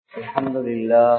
الحمد لله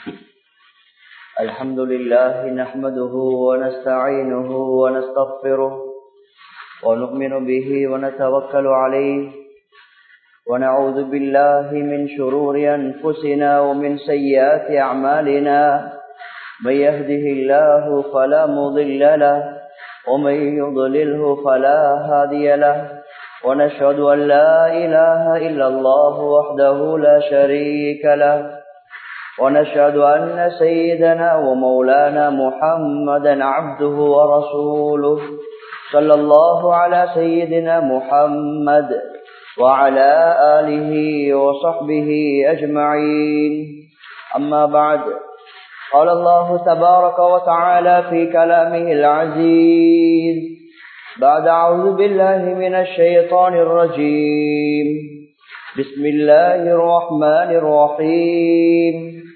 الحمد لله نحمده ونستعينه ونستغفره ونؤمن به ونتوكل عليه ونعوذ بالله من شرور أنفسنا ومن سيئات أعمالنا من يهده الله فلا مضل له ومن يضلله فلا هادي له ونشهد أن لا إله إلا الله وحده لا شريك له ونشهد أن سيدنا ومولانا محمدا عبده ورسوله صلى الله على سيدنا محمد وعلى آله وصحبه أجمعين أما بعد قال الله تبارك وتعالى في كلامه العزيز بعد أعوذ بالله من الشيطان الرجيم بسم الله الرحمن الرحيم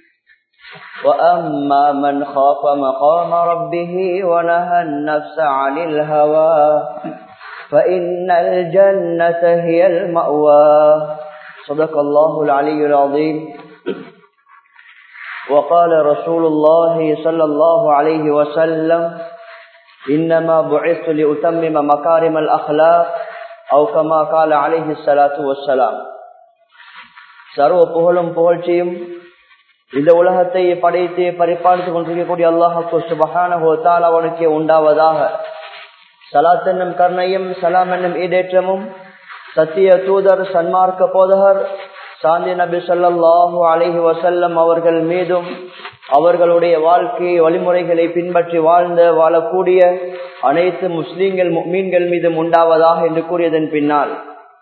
وأما من خاف مقام ربه ونهى النفس عن الهوى فإن الجنة هي المأوى صدق الله العلي العظيم وقال رسول الله صلى الله عليه وسلم إنما بعثت لأتمم مكارم الأخلاق أو كما قال عليه الصلاة والسلام சர்வ புகழும் புகழ்ச்சியும் இந்த உலகத்தை படைத்து பரிபாலித்துக் கொண்டிருக்கக்கூடிய அல்லாஹு சுபகான அவனுக்கே உண்டாவதாக சலாத் என்னும் கர்ணையும் சலாம் என்னும் ஈடேற்றமும் சத்திய தூதர் சன்மார்க்க போதகர் சாந்தி நபி சொல்லாஹு அலஹி வசல்லம் அவர்கள் மீதும் அவர்களுடைய வாழ்க்கை வழிமுறைகளை பின்பற்றி வாழ்ந்த வாழக்கூடிய அனைத்து முஸ்லீம்கள் மீன்கள் மீதும் உண்டாவதாக என்று கூறியதன் பின்னால்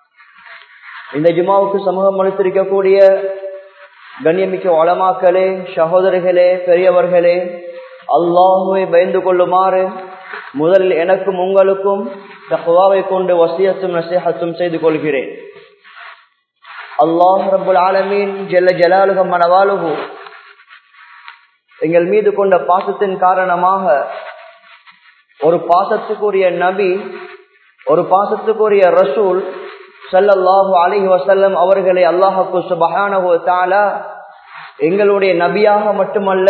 இந்த ஜுமாவுக்கு சமூகம் அளித்திருக்கக்கூடிய கண்ணியமிக்க வளமாக்களே சகோதரர்களே பெரியவர்களே அல்லாஹுவை பயந்து கொள்ளுமாறு முதலில் எனக்கும் உங்களுக்கும் தகுவாவை கொண்டு வசியத்தும் நசேகத்தும் செய்து கொள்கிறேன் அல்லாஹ் ரபுல் ஆலமீன் ஜெல்ல ஜலாலுகம் மனவாலுகு எங்கள் மீது கொண்ட பாசத்தின் காரணமாக ஒரு பாசத்துக்குரிய நபி ஒரு பாசத்துக்குரிய ரசூல் சல்லல்லாஹு அலிஹி வசல்லம் அவர்களை அல்லாஹுக்கு சுபஹானஹு தாலா எங்களுடைய நபியாக மட்டுமல்ல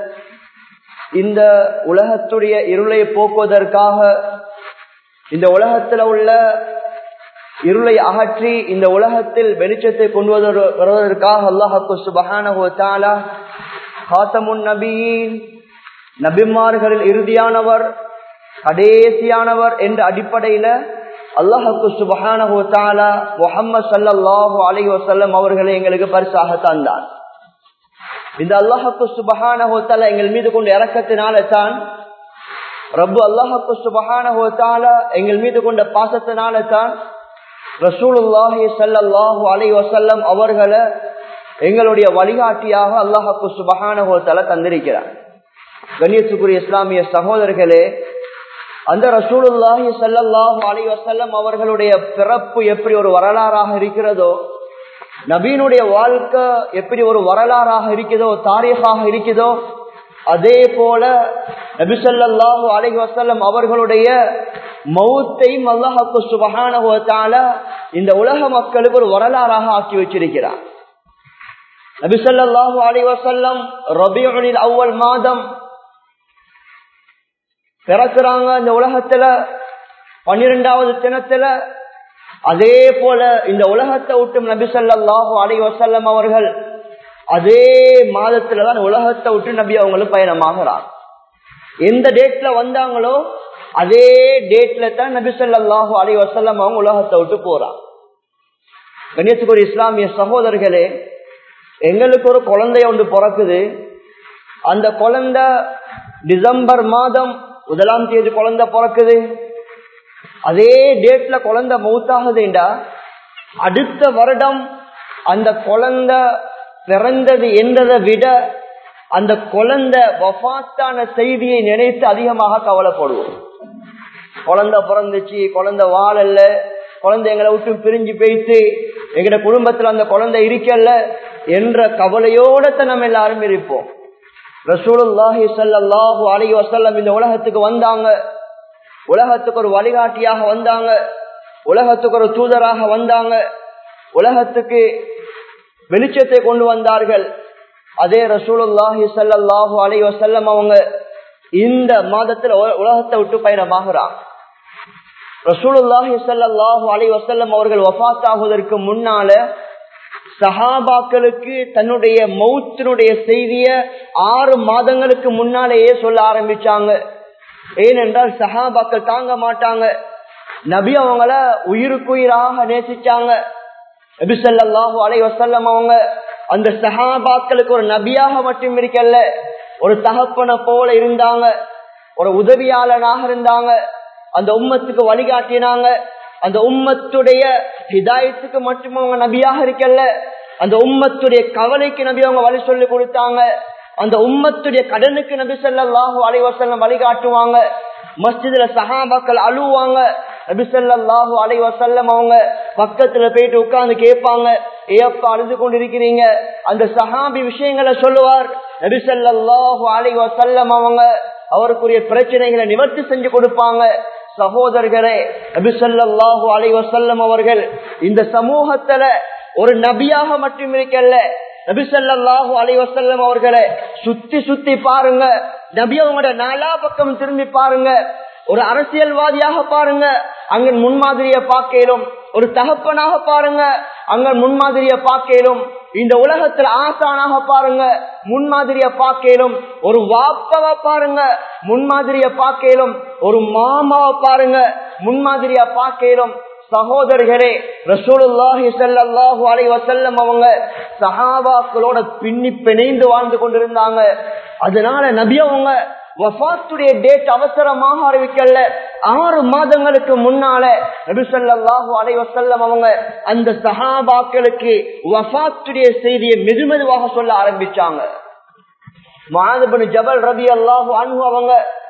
இந்த உலகத்துடைய இருளை போக்குவதற்காக இந்த உலகத்தில் உள்ள இருளை அகற்றி இந்த உலகத்தில் வெளிச்சத்தை கொண்டு வருவதற்காக அல்லாஹுக்கு சுபஹானஹு தாலா ஹாத்தமுன் நபியின் நபிமார்களில் இறுதியானவர் கடைசியானவர் என்ற அடிப்படையில அல்லாஹுக்கு சுபஹானஹு தாலா முகம்மது சல்லாஹூ அலி வசல்லம் அவர்களை எங்களுக்கு பரிசாக தந்தார் இந்த அல்லாஹுக்கு சுபஹானஹு தாலா எங்கள் மீது கொண்டு இறக்கத்தினால தான் ரப்பு அல்லாஹுக்கு சுபஹானஹு தாலா எங்கள் மீது கொண்ட பாசத்தினால தான் ரசூலுல்லாஹி சல்லாஹூ அலி வசல்லம் அவர்களை எங்களுடைய வழிகாட்டியாக அல்லாஹுக்கு சுபஹானஹு தாலா தந்திருக்கிறார் கண்ணியத்துக்குரிய இஸ்லாமிய சகோதரர்களே அந்த ரசூலுல்லாஹி சல்லாஹூ அலி வசல்லம் அவர்களுடைய பிறப்பு எப்படி ஒரு வரலாறாக இருக்கிறதோ நபீனுடைய வாழ்க்கை எப்படி ஒரு வரலாறாக இருக்குதோ தாரீகாக இருக்குதோ அதே போல நபிசல்லாஹூ அலி வசல்லம் அவர்களுடைய மௌத்தையும் அல்லாஹாக்கு சுபகான இந்த உலக மக்களுக்கு ஒரு வரலாறாக ஆக்கி வச்சிருக்கிறார் நபிசல்லாஹூ அலி வசல்லம் ரபியுனில் அவ்வல் மாதம் பிறக்கிறாங்க இந்த உலகத்துல பன்னிரெண்டாவது தினத்துல அதே போல இந்த உலகத்தை விட்டு நபி சொல்லாஹு அலி வசல்லம் அவர்கள் அதே மாதத்துலதான் உலகத்தை விட்டு நபி அவங்களும் பயணமாகிறார் எந்த டேட்ல வந்தாங்களோ அதே டேட்ல தான் நபி சொல்லாஹு அலி வசல்லம் அவங்க உலகத்தை விட்டு போறாங்க கண்ணியத்துக்குரிய இஸ்லாமிய சகோதரர்களே எங்களுக்கு ஒரு குழந்தை ஒன்று பிறக்குது அந்த குழந்தை டிசம்பர் மாதம் முதலாம் தேதி குழந்தை பிறக்குது அதே டேட்ல குழந்தை மௌத்தாகுதுண்டா அடுத்த வருடம் அந்த குழந்தை பிறந்தது என்றதை விட அந்த குழந்தை வஃத்தான செய்தியை நினைத்து அதிகமாக கவலைப்படுவோம் குழந்தை பிறந்துச்சு குழந்தை வாழல்ல குழந்தை எங்களை விட்டு பிரிஞ்சு போயிட்டு எங்கட குடும்பத்துல அந்த குழந்தை இருக்கல என்ற கவலையோட நம்ம எல்லாரும் இருப்போம் ரசூலுல்லாஹி ஸல்லல்லாஹு அலைஹி வஸல்லம் இந்த உலகத்துக்கு வந்தாங்க உலகத்துக்கு ஒரு வழிகாட்டியாக வந்தாங்க உலகத்துக்கு ஒரு தூதராக வந்தாங்க உலகத்துக்கு வெளிச்சத்தை கொண்டு வந்தார்கள் அதே ரசூலுல்லாஹி ஸல்லல்லாஹு அலைஹி வஸல்லம் அவங்க இந்த மாதத்துல உல- உலகத்தை விட்டு பயணமாகிறாங்க ரசூலுல்லாஹி ஸல்லல்லாஹு அலைஹி வஸல்லம் அவர்கள் வஃபாத் ஆகுவதற்கு முன்னால சஹாபாக்களுக்கு தன்னுடைய மௌத்தினுடைய செய்திய ஆறு மாதங்களுக்கு முன்னாலேயே சொல்ல ஆரம்பிச்சாங்க ஏனென்றால் சஹாபாக்கள் தாங்க மாட்டாங்க நபி அவங்கள உயிருக்குயிராக நேசிச்சாங்க நபி ஸல்லல்லாஹு அலைஹி வஸல்லம் அவங்க அந்த சஹாபாக்களுக்கு ஒரு நபியாக மட்டும் இருக்கல்ல ஒரு தகப்பனை போல இருந்தாங்க ஒரு உதவியாளனாக இருந்தாங்க அந்த உம்மத்துக்கு வழிகாட்டினாங்க அந்த உம்மத்துடைய ஹிதாயத்துக்கு மட்டும் அவங்க நபியாக இருக்கல்ல அந்த உம்மத்துடைய கவலைக்கு நபி அவங்க வழி சொல்லி கொடுத்தாங்க அந்த உம்மத்துடைய கடனுக்கு நபி ஸல்லல்லாஹு அலைஹி வஸல்லம் வழிகாட்டுவாங்க மஸ்ஜிதுல சஹாபாக்கள் அழுவாங்க நபி ஸல்லல்லாஹு அலைஹி வஸல்லம் அவங்க பக்கத்துல போயிட்டு உட்கார்ந்து கேட்பாங்க ஏப்பா அழுது கொண்டிருக்கிறீங்க அந்த சஹாபி விஷயங்களை சொல்லுவார் நபி ஸல்லல்லாஹு அலைஹி வஸல்லம் அவங்க அவருக்குரிய பிரச்சனைகளை நிவர்த்தி செஞ்சு கொடுப்பாங்க சகோதரர்களே நபி ஸல்லல்லாஹு அலைஹி வஸல்லம் அவர்கள் இந்த சமூகத்துல ஒரு நபியாக மட்டும் இருக்கல்ல நபி ஸல்லல்லாஹு அலைஹி வஸல்லம் அவர்களை சுத்தி சுத்தி பாருங்க நபி அவங்களோட நாலா பக்கம் திரும்பி பாருங்க ஒரு அரசியல்வாதியாக பாருங்க அங்க முன்மாதிரிய பார்க்கலும் ஒரு தகப்பனாக பாருங்க அங்க முன்மாதிரிய பார்க்கலும் இந்த உலகத்துல ஆசானாக பாருங்க முன்மாதிரிய பார்க்கலும் ஒரு வாப்பவ பாருங்க முன்மாதிரிய பார்க்கலும் ஒரு மாமாவை பாருங்க முன்மாதிரிய பார்க்கலும் சகோதரர்களே ரசூலுல்லாஹி ஸல்லல்லாஹு அலைஹி வஸல்லம் அவங்க சஹாபாக்களோட பின்னி பிணைந்து வாழ்ந்து கொண்டிருந்தாங்க அதனால நபி அவங்க வஃபாத்துடைய டேட் அவசரமாக அறிவிக்கல ஆறு மாதங்களுக்கு முன்னால நபி ஸல்லல்லாஹு அலைஹி வஸல்லம் அவங்க அந்த சஹாபாக்களுக்கு வஃபாத்துடைய செய்தியை மெதுமெதுவாக சொல்ல ஆரம்பிச்சாங்க மாதபன் ஜபல் ரபி அல்லாஹு அன்ஹு அவங்க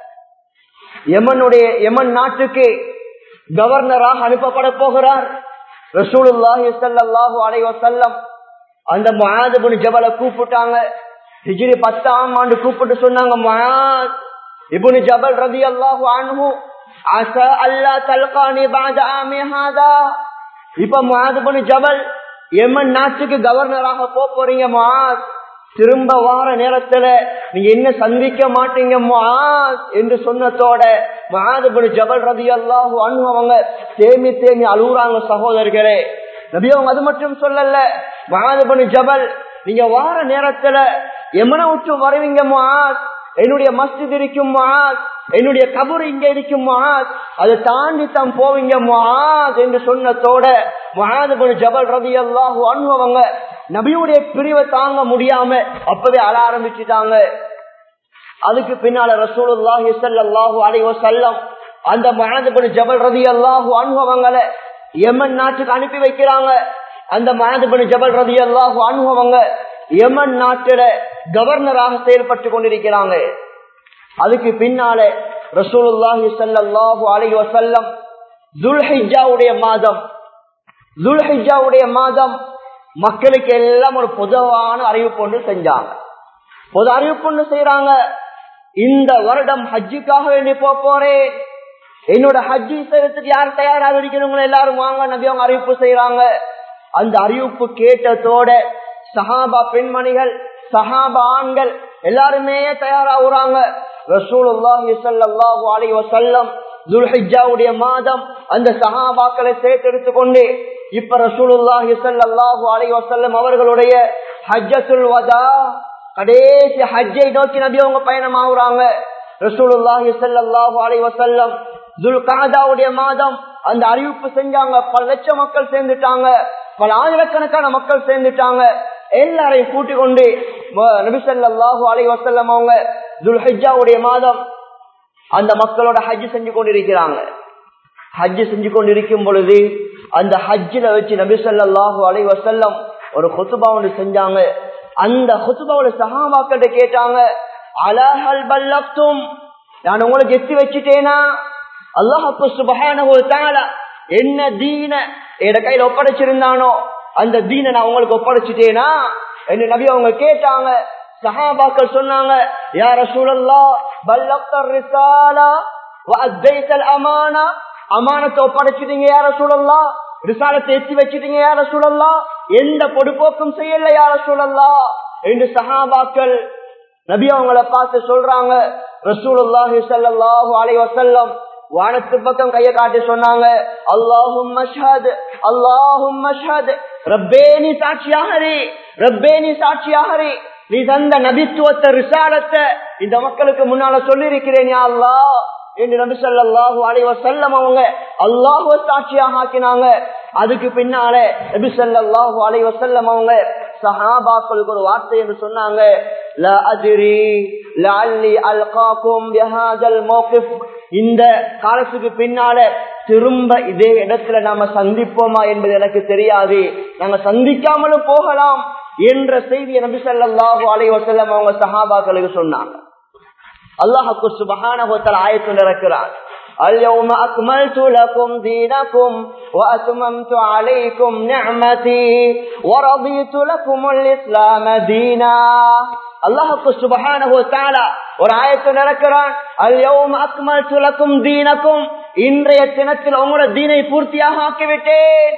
யமனுடைய யமன் நாட்டுக்கு கவர்னராக அனுப்பப்பட போகிறார் ரசூலுல்லாஹி ஸல்லல்லாஹு அலைஹி வஸல்லம் அந்த முஆதுபின் ஜபலை கூப்பிட்டாங்க ஹிஜ்ரி பத்தாம் ஆண்டு கூப்பிட்டு சொன்னாங்க முஆத் இப்னு ஜபல் ரலியல்லாஹு அன்ஹு அஸா அல்லா தல்கானி பஅத ஆமி ஹாதா இப்ப முஆதுபின் ஜபல் யமன் நாட்டுக்கு கவர்னராக போக போறீங்க முஆத் திரும்ப வார நேரத்துல நீங்க என்ன சந்திக்க மாட்டீங்க முஆஸ் என்று சொன்னதோட மகாதபுரி ஜபல் ரதி அல்லாஹு அவங்க தேமி தேமி அழுகுறாங்க சகோதரர்களே நபி அவங்க அது மட்டும் சொல்லல மகாதபுரி ஜபல் நீங்க வார நேரத்துல எமனை விட்டு வருவீங்க முஆஸ் என்னுடைய மஸ்ஜித் இருக்கும் முஆஸ் என்னுடைய கபர் இங்க இருக்கும் முஆஸ் அதை தாண்டி தான் போவீங்க முஆஸ் என்று சொன்னதோட மகாதபுரி ஜபல் ரதி அல்லாஹு அவங்க நபியுடைய பிரிவை தாங்க முடியாம அப்பவே அழ ஆரம்பிச்சுட்டாங்க அதுக்கு பின்னால ரசூலுல்லாஹி ஸல்லல்லாஹு அலைஹி வஸல்லம் அந்த மஹதுபன் ஜபல் ரலியல்லாஹு அன்ஹு அவங்கள யமன் நாட்டுக்கு அனுப்பி வைக்கிறாங்க அந்த மஹதுபன் ஜபல் ரலியல்லாஹு அன்ஹு அவங்க யமன் நாட்டுல கவர்னராக செயல்பட்டு கொண்டிருக்கிறாங்க அதுக்கு பின்னால ரசூலுல்லாஹி ஸல்லல்லாஹு அலைஹி வஸல்லம் துல்ஹிஜ்ஜாவுடைய மாதம் துல்ஹிஜ்ஜாவுடைய மாதம் மக்களுக்கு எல்லாம் ஒரு பொதுவான அறிவிப்பு ஒன்று செஞ்சாங்க பொது அறிவிப்பு ஒன்று செய்யறாங்க இந்த வருடம் ஹஜ்ஜுக்காக வேண்டி போக போறேன் என்னோட ஹஜ்ஜி செய்யறதுக்கு யார் தயாராக இருக்கிறவங்க எல்லாரும் வாங்க நபி அவங்க அறிவிப்பு செய்யறாங்க அந்த அறிவிப்பு கேட்டதோட சஹாபா பெண்மணிகள் சஹாபா ஆண்கள் எல்லாருமே தயாராகுறாங்க ரசூலுல்லாஹி ஸல்லல்லாஹு அலைஹி வஸல்லம் துல்ஹிஜ்ஜாவுடைய மாதம் அந்த சஹாபாக்களை சேர்த்தெடுத்து கொண்டு இப்ப ரசூலுல்லாஹி ஸல்லல்லாஹு அலைஹி வஸல்லம் அவர்களுடைய ஹஜ்ஜத்துல் வதா கடைசி ஹஜ்ஜை நோக்கி நபி அவங்க பயணமாகுறாங்க ரசூலுல்லாஹி ஸல்லல்லாஹு அலைஹி வஸல்லம் துல்காதாவுடைய மாதம் அந்த அறிவிப்பு செஞ்சாங்க பல லட்சம் மக்கள் சேர்ந்துட்டாங்க பல ஆயிரக்கணக்கான மக்கள் சேர்ந்துட்டாங்க எல்லாரையும் கூட்டிக் கொண்டு நபி ஸல்லல்லாஹு அலைஹி வஸல்லம் அவங்க துல்ஹிஜ்ஜாவுடைய மாதம் அந்த மக்களோட ஹஜ் செஞ்சு கொண்டிருக்கிறாங்க ஹஜ் செஞ்சு கொண்டிருக்கும் பொழுது அந்த ஹஜ்ஜில வச்சு நபி ஸல்லல்லாஹு அலைஹி வஸல்லம் ஒரு ஹுத்துபா ஒன்று செஞ்சாங்க அந்த ஹுத்துபாவோட சஹாபாக்கிட்ட கேட்டாங்க அலஹல் பல்லக்தும் நான் உங்களுக்கு எத்தி வச்சுட்டேனா அல்லாஹு சுபஹானஹு வ தஆலா என்ன தீன என் கையில ஒப்படைச்சிருந்தானோ அந்த தீனை நான் உங்களுக்கு ஒப்படைச்சிட்டேனா என்று நபி அவங்க கேட்டாங்க சஹாபாக்கள் சொன்னாங்க யா ரசூலல்லாஹ் பல்லக்தர் ரிசாலா வ அத்தைத்தல் அமானா அமானத்தை ஒப்படைச்சிட்டீங்க யார சூழல்லா ரிசாலத்தை எத்தி வச்சிட்டீங்க யார சூழல்லா எந்த பொடுப்போக்கும் செய்யல யார சூழல்லா என்று சஹாபாக்கள் நபி அவங்கள பார்த்து சொல்றாங்க ரசூலுல்லாஹி ஸல்லல்லாஹு அலைஹி வஸல்லம் வானத்து பக்கம் கைய காட்டி சொன்னாங்க அல்லாஹும் மஷ்ஹத் அல்லாஹும் மஷ்ஹத் ரப்பே நீ சாட்சியாகரி ரப்பே நீ சாட்சியாகரி நீ தந்த நபித்துவத்தை ரிசாலத்தை இந்த மக்களுக்கு முன்னால சொல்லி இருக்கிறேன் யா அல்லாஹ் என்று நபி ஸல்லல்லாஹு அலைஹி வஸல்லம் அவங்க அல்லாஹ்வை சாட்சியாக ஆக்கினாங்க அதுக்கு பின்னால நபி ஸல்லல்லாஹு அலைஹி வஸல்லம் அவங்க சஹாபாக்களுக்கு ஒரு வார்த்தை என்று சொன்னாங்க லா அத்ரி லஅல்லி அல்காக்கும் பிஹாதல் மௌகிஃப் இந்த காலத்துக்கு பின்னால திரும்ப இதே இடத்துல நாம சந்திப்போமா என்பது எனக்கு தெரியாது நாங்க சந்திக்காமலும் போகலாம் என்ற செய்தியை நபி ஸல்லல்லாஹு அலைஹி வஸல்லம் அவங்க சஹாபாக்களுக்கு சொன்னாங்க அல்லாஹுக்கு சுபஹானஹு வ தஆலா ஆயத்தில் இருக்கிறார் اليوم أكملت لكم دينكم وأتممت عليكم نعمتي ورضيت لكم الإسلام دينا அல்லாஹுக்கு சுபஹானஹு வ தஆலா ஒரு ஆயத்தில் இருக்கிறான் اليوم أكملت لكم دينكم இன்றைய தினத்தில் உங்களோட தீனை பூர்த்தியாக ஆக்கிவிட்டேன்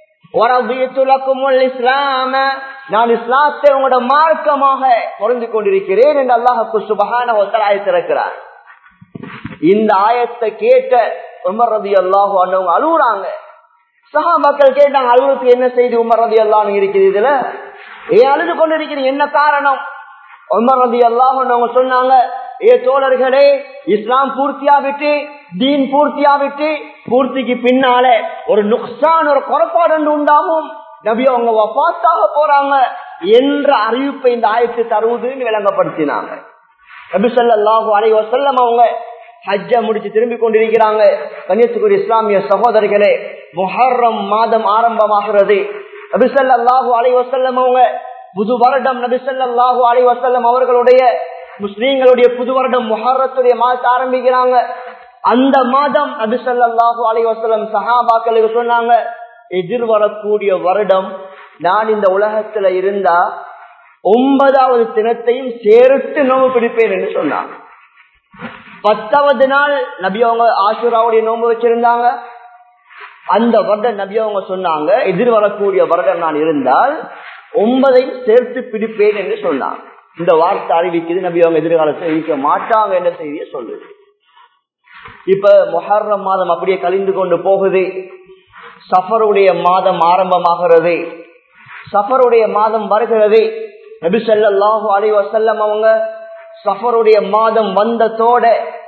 இஸ்லாம நான் இஸ்லாத்தை உங்களோட மார்க்கமாக பொருந்து கொண்டிருக்கிறேன் என்று அல்லாஹுக்கு சுபகான ஆயத்திருக்கிறார் இந்த ஆயத்தை கேட்ட உமர் ரதி அல்லாஹு அண்ணவங்க அழுகுறாங்க சகா மக்கள் கேட்டாங்க அழுகுறதுக்கு என்ன செய்தி உமர் ரதி அல்லான்னு இருக்குது இதுல ஏன் அழுது கொண்டிருக்கிறீங்க என்ன காரணம் உமர் ரதி அல்லாஹ் சொன்னாங்க ஏ தோழர்களே இஸ்லாம் பூர்த்தியாவிட்டு தீன் பூர்த்தியாவிட்டு பூர்த்திக்கு பின்னால ஒரு நுக்சான் ஒரு குறைபாடு ஒன்று உண்டாகும் நபி அவங்க வபாத்தாக போறாங்க என்ற அறிவிப்பை இந்த ஆயத்து தருவதுன்னு விளங்கப்படுத்தினாங்க நபி சொல்லாஹு அலை வசல்லம் அவங்க ஹஜ்ஜ முடிச்சு திரும்பி கொண்டிருக்கிறாங்க கன்னியத்துக்குரிய இஸ்லாமிய சகோதரிகளே முஹர்ரம் மாதம் ஆரம்பமாகிறது நபிசல்லாஹு அலை வசல்லம் அவங்க புது வருடம் நபிசல்லாஹு அலை வசல்லம் அவர்களுடைய முஸ்லீம்களுடைய புது வருடம் முஹர்ரத்துடைய மாதத்தை ஆரம்பிக்கிறாங்க அந்த மாதம் நபிசல்லாஹு அலை வசல்லம் சஹாபாக்களுக்கு சொன்னாங்க எதிர்வரக்கூடிய வருடம் நான் இந்த உலகத்துல இருந்தா ஒன்பதாவது தினத்தையும் சேர்த்து நோம்பு பிடிப்பேன் என்று சொன்னாங்க பத்தாவது நாள் நபி அவங்க ஆசுராவுடைய நோன்பு வச்சிருந்தாங்க அந்த வருடம் நபி அவங்க சொன்னாங்க எதிர்வரக்கூடிய வருடம் நான் இருந்தால் ஒன்பதையும் சேர்த்து பிடிப்பேன் என்று சொன்னாங்க இந்த வார்த்தை அறிவிக்குது நபி அவங்க எதிர்காலத்தை அறிவிக்க மாட்டாங்க என்ற செய்தியை சொல்லுது இப்ப மொஹர்ரம் மாதம் அப்படியே கழிந்து கொண்டு போகுது சஃபருடைய மாதம் ஆரம்பமாகிறது சஃபருடைய மாதம் வருகிறது நபி ஸல்லல்லாஹு அலைஹி வஸல்லம் அவங்க சஃபருடைய மாதம் வந்ததோட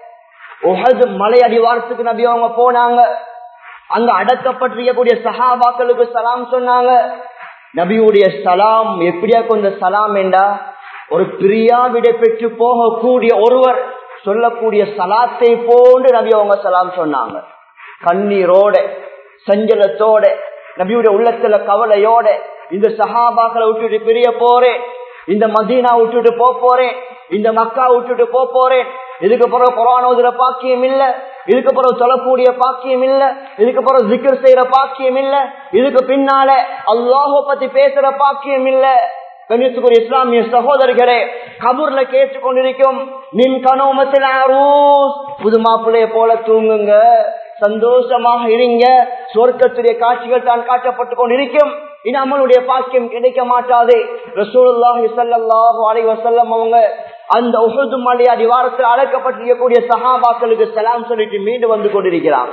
உஹது மலை அடிவாரத்துக்கு நபி அவங்க போனாங்க அங்க அடக்கப்பட்டிருக்கக்கூடிய சஹாபாக்களுக்கு சலாம் சொன்னாங்க நபியுடைய சலாம் எப்படியா கொஞ்சம் சலாம் என்றா ஒரு பிரியா விட பெற்று போகக்கூடிய ஒருவர் சொல்லக்கூடிய சலாத்தை போன்று நபி அவங்க சலாம் சொன்னாங்க கண்ணீரோட சஞ்சலத்தோட நபியுடைய உள்ளத்துல கவலையோட இந்த சஹாபாக்களை விட்டுட்டு பிரிய போறேன் இந்த மதீனா விட்டுட்டு போ போறேன் இந்த மக்கா விட்டுட்டு போ போறேன் இதுக்கு பிறகு குரானோதுற பாக்கியம் இல்ல இதுக்கு பிறகு சொல்லக்கூடிய பாக்கியம் இல்ல இதுக்கு பிறகு ஜிக்கர் செய்யற பாக்கியம் இல்ல இதுக்கு பின்னால அல்லாஹோ பத்தி பேசுற பாக்கியம் இல்ல கண்ணியத்துக்குரிய இஸ்லாமிய சகோதரர்களே கபூர்ல கேட்டுக் கொண்டிருக்கும் நின் கனோமத்தில் புது மாப்பிள்ளைய போல தூங்குங்க சந்தோஷமாக இருங்க சொர்க்கத்துடைய காட்சிகள் தான் காட்டப்பட்டு கொண்டிருக்கும் இது அம்மனுடைய பாக்கியம் கிடைக்க மாட்டாது ரசூலுல்லாஹி ஸல்லல்லாஹு அலைஹி வஸல்லம் அவங்க அந்த உஹது மலை அடிவாரத்தில் அழைக்கப்பட்டிருக்கக்கூடிய சஹாபாக்களுக்கு சலாம் சொல்லிட்டு மீண்டு வந்து கொண்டிருக்கிறாங்க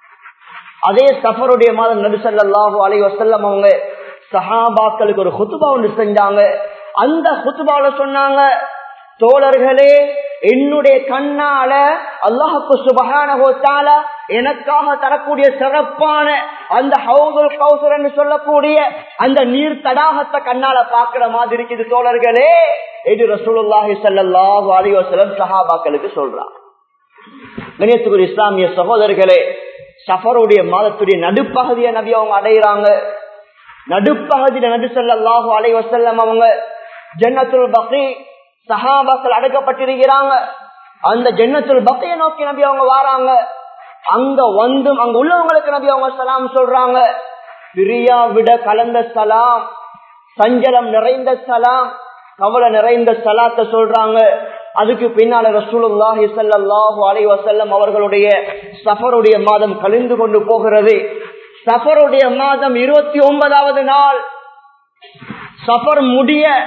அதே சஃபருடைய மாதம் நபி ஸல்லல்லாஹு அலைஹி வஸல்லம் அவங்க சஹாபாக்களுக்கு ஒரு ஹுத்துபா ஒன்று செஞ்சாங்க அந்த ஹுத்துபாவில சொன்னாங்க தோழர்களே என்னுடைய கண்ணால அல்லாஹுக்கு சுபகான எனக்காக தரக்கூடிய சிறப்பான அந்த ஹவுதுல் கௌசர் என்று சொல்லக்கூடிய அந்த நீர் தடாகத்தை கண்ணால பாக்குற மாதிரி இருக்குது தோழர்களே இது ரசூலுல்லாஹி ஸல்லல்லாஹு அலைஹி வஸல்லம் சஹாபாக்களுக்கு சொல்றாங்க கணியத்துக்குரிய இஸ்லாமிய சகோதரர்களே சஃபருடைய மாதத்துடைய நடுப்பகுதியை நபி அவங்க அடையிறாங்க நடுப்பகுதியில நபி ஸல்லல்லாஹு அலைஹி வஸல்லம் அவங்க ஜன்னத்துல் பகி சஹாபாக்கள் அடக்கப்பட்டிருக்கிறாங்க அந்த ஜன்னத்துல் பக்கைய நோக்கி நபி அவங்க வாராங்க அங்க வந்தும் அங்க உள்ளவங்களுக்கு நபி அவங்க சலாம் சொல்றாங்க பிரியா விட கலந்த சலாம் சஞ்சலம் நிறைந்த சலாம் கவலை நிறைந்த சலாத்தை சொல்றாங்க அதுக்கு பின்னால ரசூலுல்லாஹி ஸல்லல்லாஹு அலைஹி வஸல்லம் அவர்களுடைய சஃபருடைய மாதம் கழிந்து கொண்டு போகிறது சஃபருடைய மாதம் இருபத்தி ஒன்பதாவது நாள் சஃபர் முடிய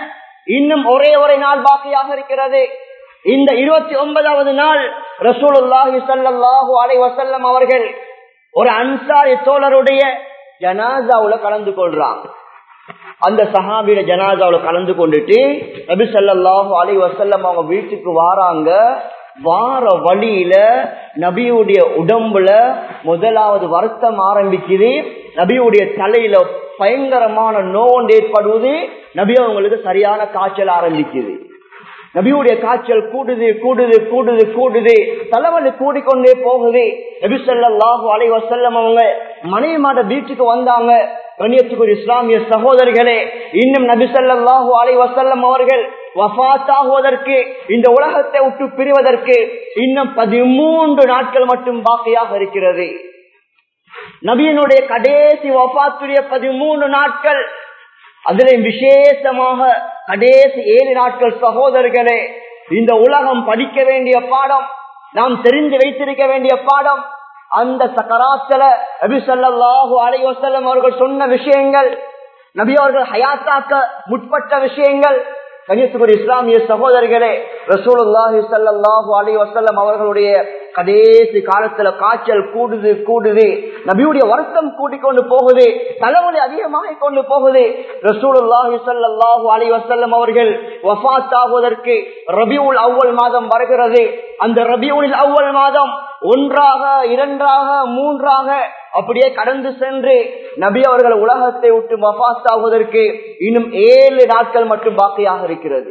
இன்னும் ஒரே ஒரே நாள் பாக்கியாக இருக்கிறது இந்த இருபத்தி ஒன்பதாவது நாள் ரசூலுல்லாஹி ஸல்லல்லாஹு அலைஹி வஸல்லம் அவர்கள் ஒரு அன்சாரி தோழருடைய ஜனாசாவுல கலந்து கொள்றாங்க அந்த சஹாபியோட ஜனாசாவுல கலந்து கொண்டுட்டு நபி ஸல்லல்லாஹு அலைஹி வஸல்லம் அவங்க வீட்டுக்கு வாராங்க வார வழியில நபியுடைய உடம்புல முதலாவது வருத்தம் ஆரம்பிக்குது நபியுடைய தலையில பயங்கரமான நோன் ஏற்படுவது நபி அவங்களுக்கு சரியான காய்ச்சல் ஆரம்பிக்குது நபியுடைய காய்ச்சல் கூடுது கூடுது கூடுது கூடுது தலைவலி கூடிக்கொண்டே போகுது நபி ஸல்லல்லாஹு அலைஹி வஸல்லம் அவங்க மனைவி மாத வீட்டுக்கு வந்தாங்க கண்ணியத்துக்குரிய இஸ்லாமிய சகோதரிகளே இன்னும் நபி ஸல்லல்லாஹு அலைஹி வஸல்லம் அவர்கள் வஃபாத்தாகுவதற்கு இந்த உலகத்தை விட்டு பிரிவதற்கு இன்னும் பதிமூன்று நாட்கள் மட்டும் பாக்கியாக இருக்கிறது நபியினுடைய கடைசி வஃபாத்துடைய பதிமூன்று நாட்கள் அதுல விசேஷமாக கடைசி ஏழு நாட்கள் சகோதரர்களே இந்த உலகம் படிக்க வேண்டிய பாடம் நாம் தெரிந்து வைத்திருக்க வேண்டிய பாடம் அந்த சக்கராத்துல நபி ஸல்லல்லாஹு அலைஹி வஸல்லம் அவர்கள் சொன்ன விஷயங்கள் நபி அவர்கள் ஹயாத்தாக்க முற்பட்ட விஷயங்கள் கணியத்துக்குரிய இஸ்லாமிய சகோதரிகளே ரசூலுல்லாஹி ஸல்லல்லாஹு அலைஹி வஸல்லம் அவர்களுடைய கடைசி காலத்துல காய்ச்சல் கூடுது கூடுது நபியுடைய வருத்தம் கூட்டிக்கொண்டு போகுது தலைவலி அதிகமாக கொண்டு போகுது ரசூலுல்லாஹி ஸல்லல்லாஹு அலைஹி வஸல்லம் அவர்கள் வஃபாத் ஆகுவதற்கு ரபியுல் அவ்வல் மாதம் வருகிறது அந்த ரபியுல் அவ்வல் மாதம் ஒன்றாக இரண்டாக மூன்றாக அப்படியே கடந்து சென்று நபி அவர்கள் உலகத்தை விட்டு வஃபாத் ஆகுவதற்கு இன்னும் ஏழு நாட்கள் மட்டும் பாக்கியாக இருக்கிறது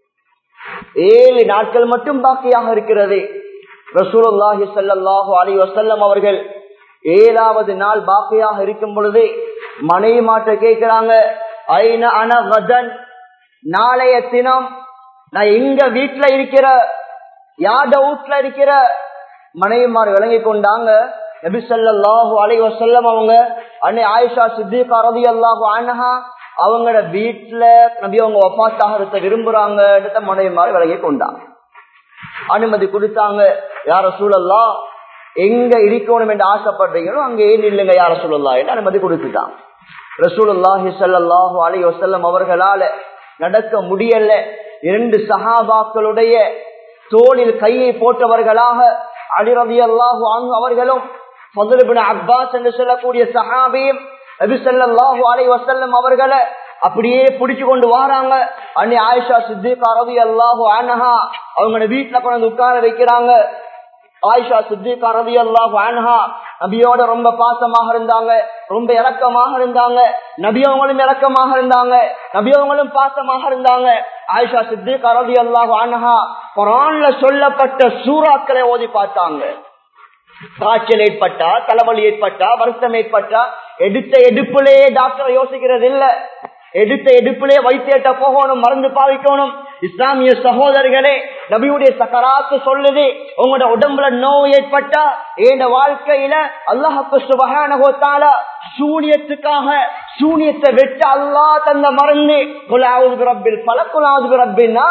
ஏழு நாட்கள் மட்டும் பாக்கியாக இருக்கிறது ரசூலுல்லாஹி ஸல்லல்லாஹு அலைஹி வஸல்லம் அவர்கள் ஏழாவது நாள் பாக்கியாக இருக்கும் பொழுது மனைவி மாட்ட கேட்கிறாங்க ஐன அன கதன் நாளைய தினம் நான் எங்க வீட்டுல இருக்கிற யாட வீட்டுல இருக்கிற மனைவிமார் விளங்கி கொண்டாங்க நபி ஸல்லல்லாஹு அலைஹி வஸல்லம் அவங்க அன்னை ஆயிஷா சித்திகா ரலியல்லாஹு அன்ஹா அவங்களோட வீட்டுல நபி அவங்க ஒப்பாத்தாகிறத விரும்புறாங்க மனைவிமார் விலகி கொண்டாங்க அனுமதி கொடுத்தாங்க யார சூழல்லா எங்க இருக்கணும் என்று ஆசைப்படுறீங்களோ அங்க ஏன் இல்லைங்க யார சூழல்லா என்று அனுமதி கொடுத்துட்டாங்க ரசூலுல்லாஹி ஸல்லல்லாஹு அலைஹி வஸல்லம் அவர்களால நடக்க முடியல இரண்டு சஹாபாக்களுடைய தோளில் கையை போட்டவர்களாக அலி ரலியல்லாஹு அன்ஹு அவர்களும் ஃபضل இப்னு அப்பாஸ் என்று சொல்லக்கூடிய சஹாபியும் நபி ஸல்லல்லாஹு அலைஹி வஸல்லம் அவர்களை அப்படியே பிடிச்சு கொண்டு வராங்க அன்னி ஆயிஷா சித்திகா ரலியல்லாஹு அன்ஹா அவங்க வீட்டுல கொண்டு உட்கார வைக்கிறாங்க ஆயிஷா சித்திகா ரலியல்லாஹு அன்ஹா நபியோட ரொம்ப பாசமாக இருந்தாங்க ரொம்ப இறக்கமாக இருந்தாங்க நபியவங்களும் இறக்கமாக இருந்தாங்க நபியவங்களும் பாசமாக இருந்தாங்க ஆயிஷா சித்திகா ரலியல்லாஹு அன்ஹா குர்ஆன்ல சொல்லப்பட்ட சூறாக்களை ஓதி பார்த்தாங்க காய்ச்சல் ஏற்பட்டா தலைவலி ஏற்பட்டா வருத்தம் ஏற்பட்டா எடுத்த எடுப்புலயே டாக்டர் யோசிக்கிறது இல்ல எடுத்த எடுப்பிலே வைத்தியட்ட போகணும் மருந்து பாவிக்கணும் இஸ்லாமிய சகோதரர்களே நபியுடைய சக்கராத்து சொல்லுது உங்களோட உடம்புல நோய் ஏற்பட்டா என் வாழ்க்கையில அல்லாஹு சுபகானகோத்தால சூனியத்துக்காக சூனியத்தை வெட்ட அல்லா தந்த மருந்து குலாவது பிறப்பில் பல குலாவது பிறப்பின்னா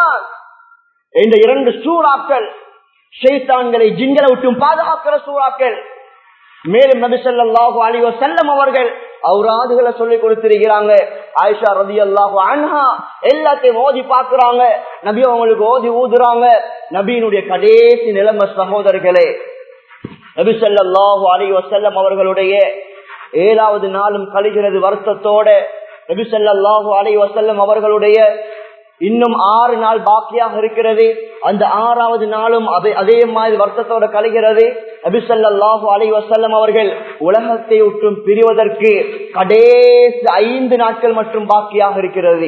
இந்த இரண்டு சூறாக்கள் ஷைத்தான்களை ஜிங்களை விட்டும் பாதுகாக்கிற சூறாக்கள் மேலும் நபி ஸல்லல்லாஹு அலைஹி வஸல்லம் அவர்கள் அவுராதுகளை சொல்லி கொடுத்திருக்கிறாங்க ஆயிஷா ரலியல்லாஹு அன்ஹா எல்லாத்தையும் ஓதி பார்க்கறாங்க நபி அவங்களுக்கு ஓதி ஊதுறாங்க நபியினுடைய கடைசி நிலைமை சகோதரர்களே நபி ஸல்லல்லாஹு அலைஹி வஸல்லம் அவர்களுடைய ஏழாவது நாளும் கழிகிறது வருத்தத்தோட நபி ஸல்லல்லாஹு அலைஹி வஸல்லம் அவர்களுடைய இன்னும் ஆறு நாள் பாக்கியாக இருக்கிறது அந்த ஆறாவது நாளும் அதே அதே மாதிரி வருத்தத்தோட கழிகிறது அபிசல்லாஹு அலை வசல்லம் அவர்கள் உலகத்தை விட்டும் பிரிவதற்கு கடைசி ஐந்து நாட்கள் மட்டும் பாக்கியாக இருக்கிறது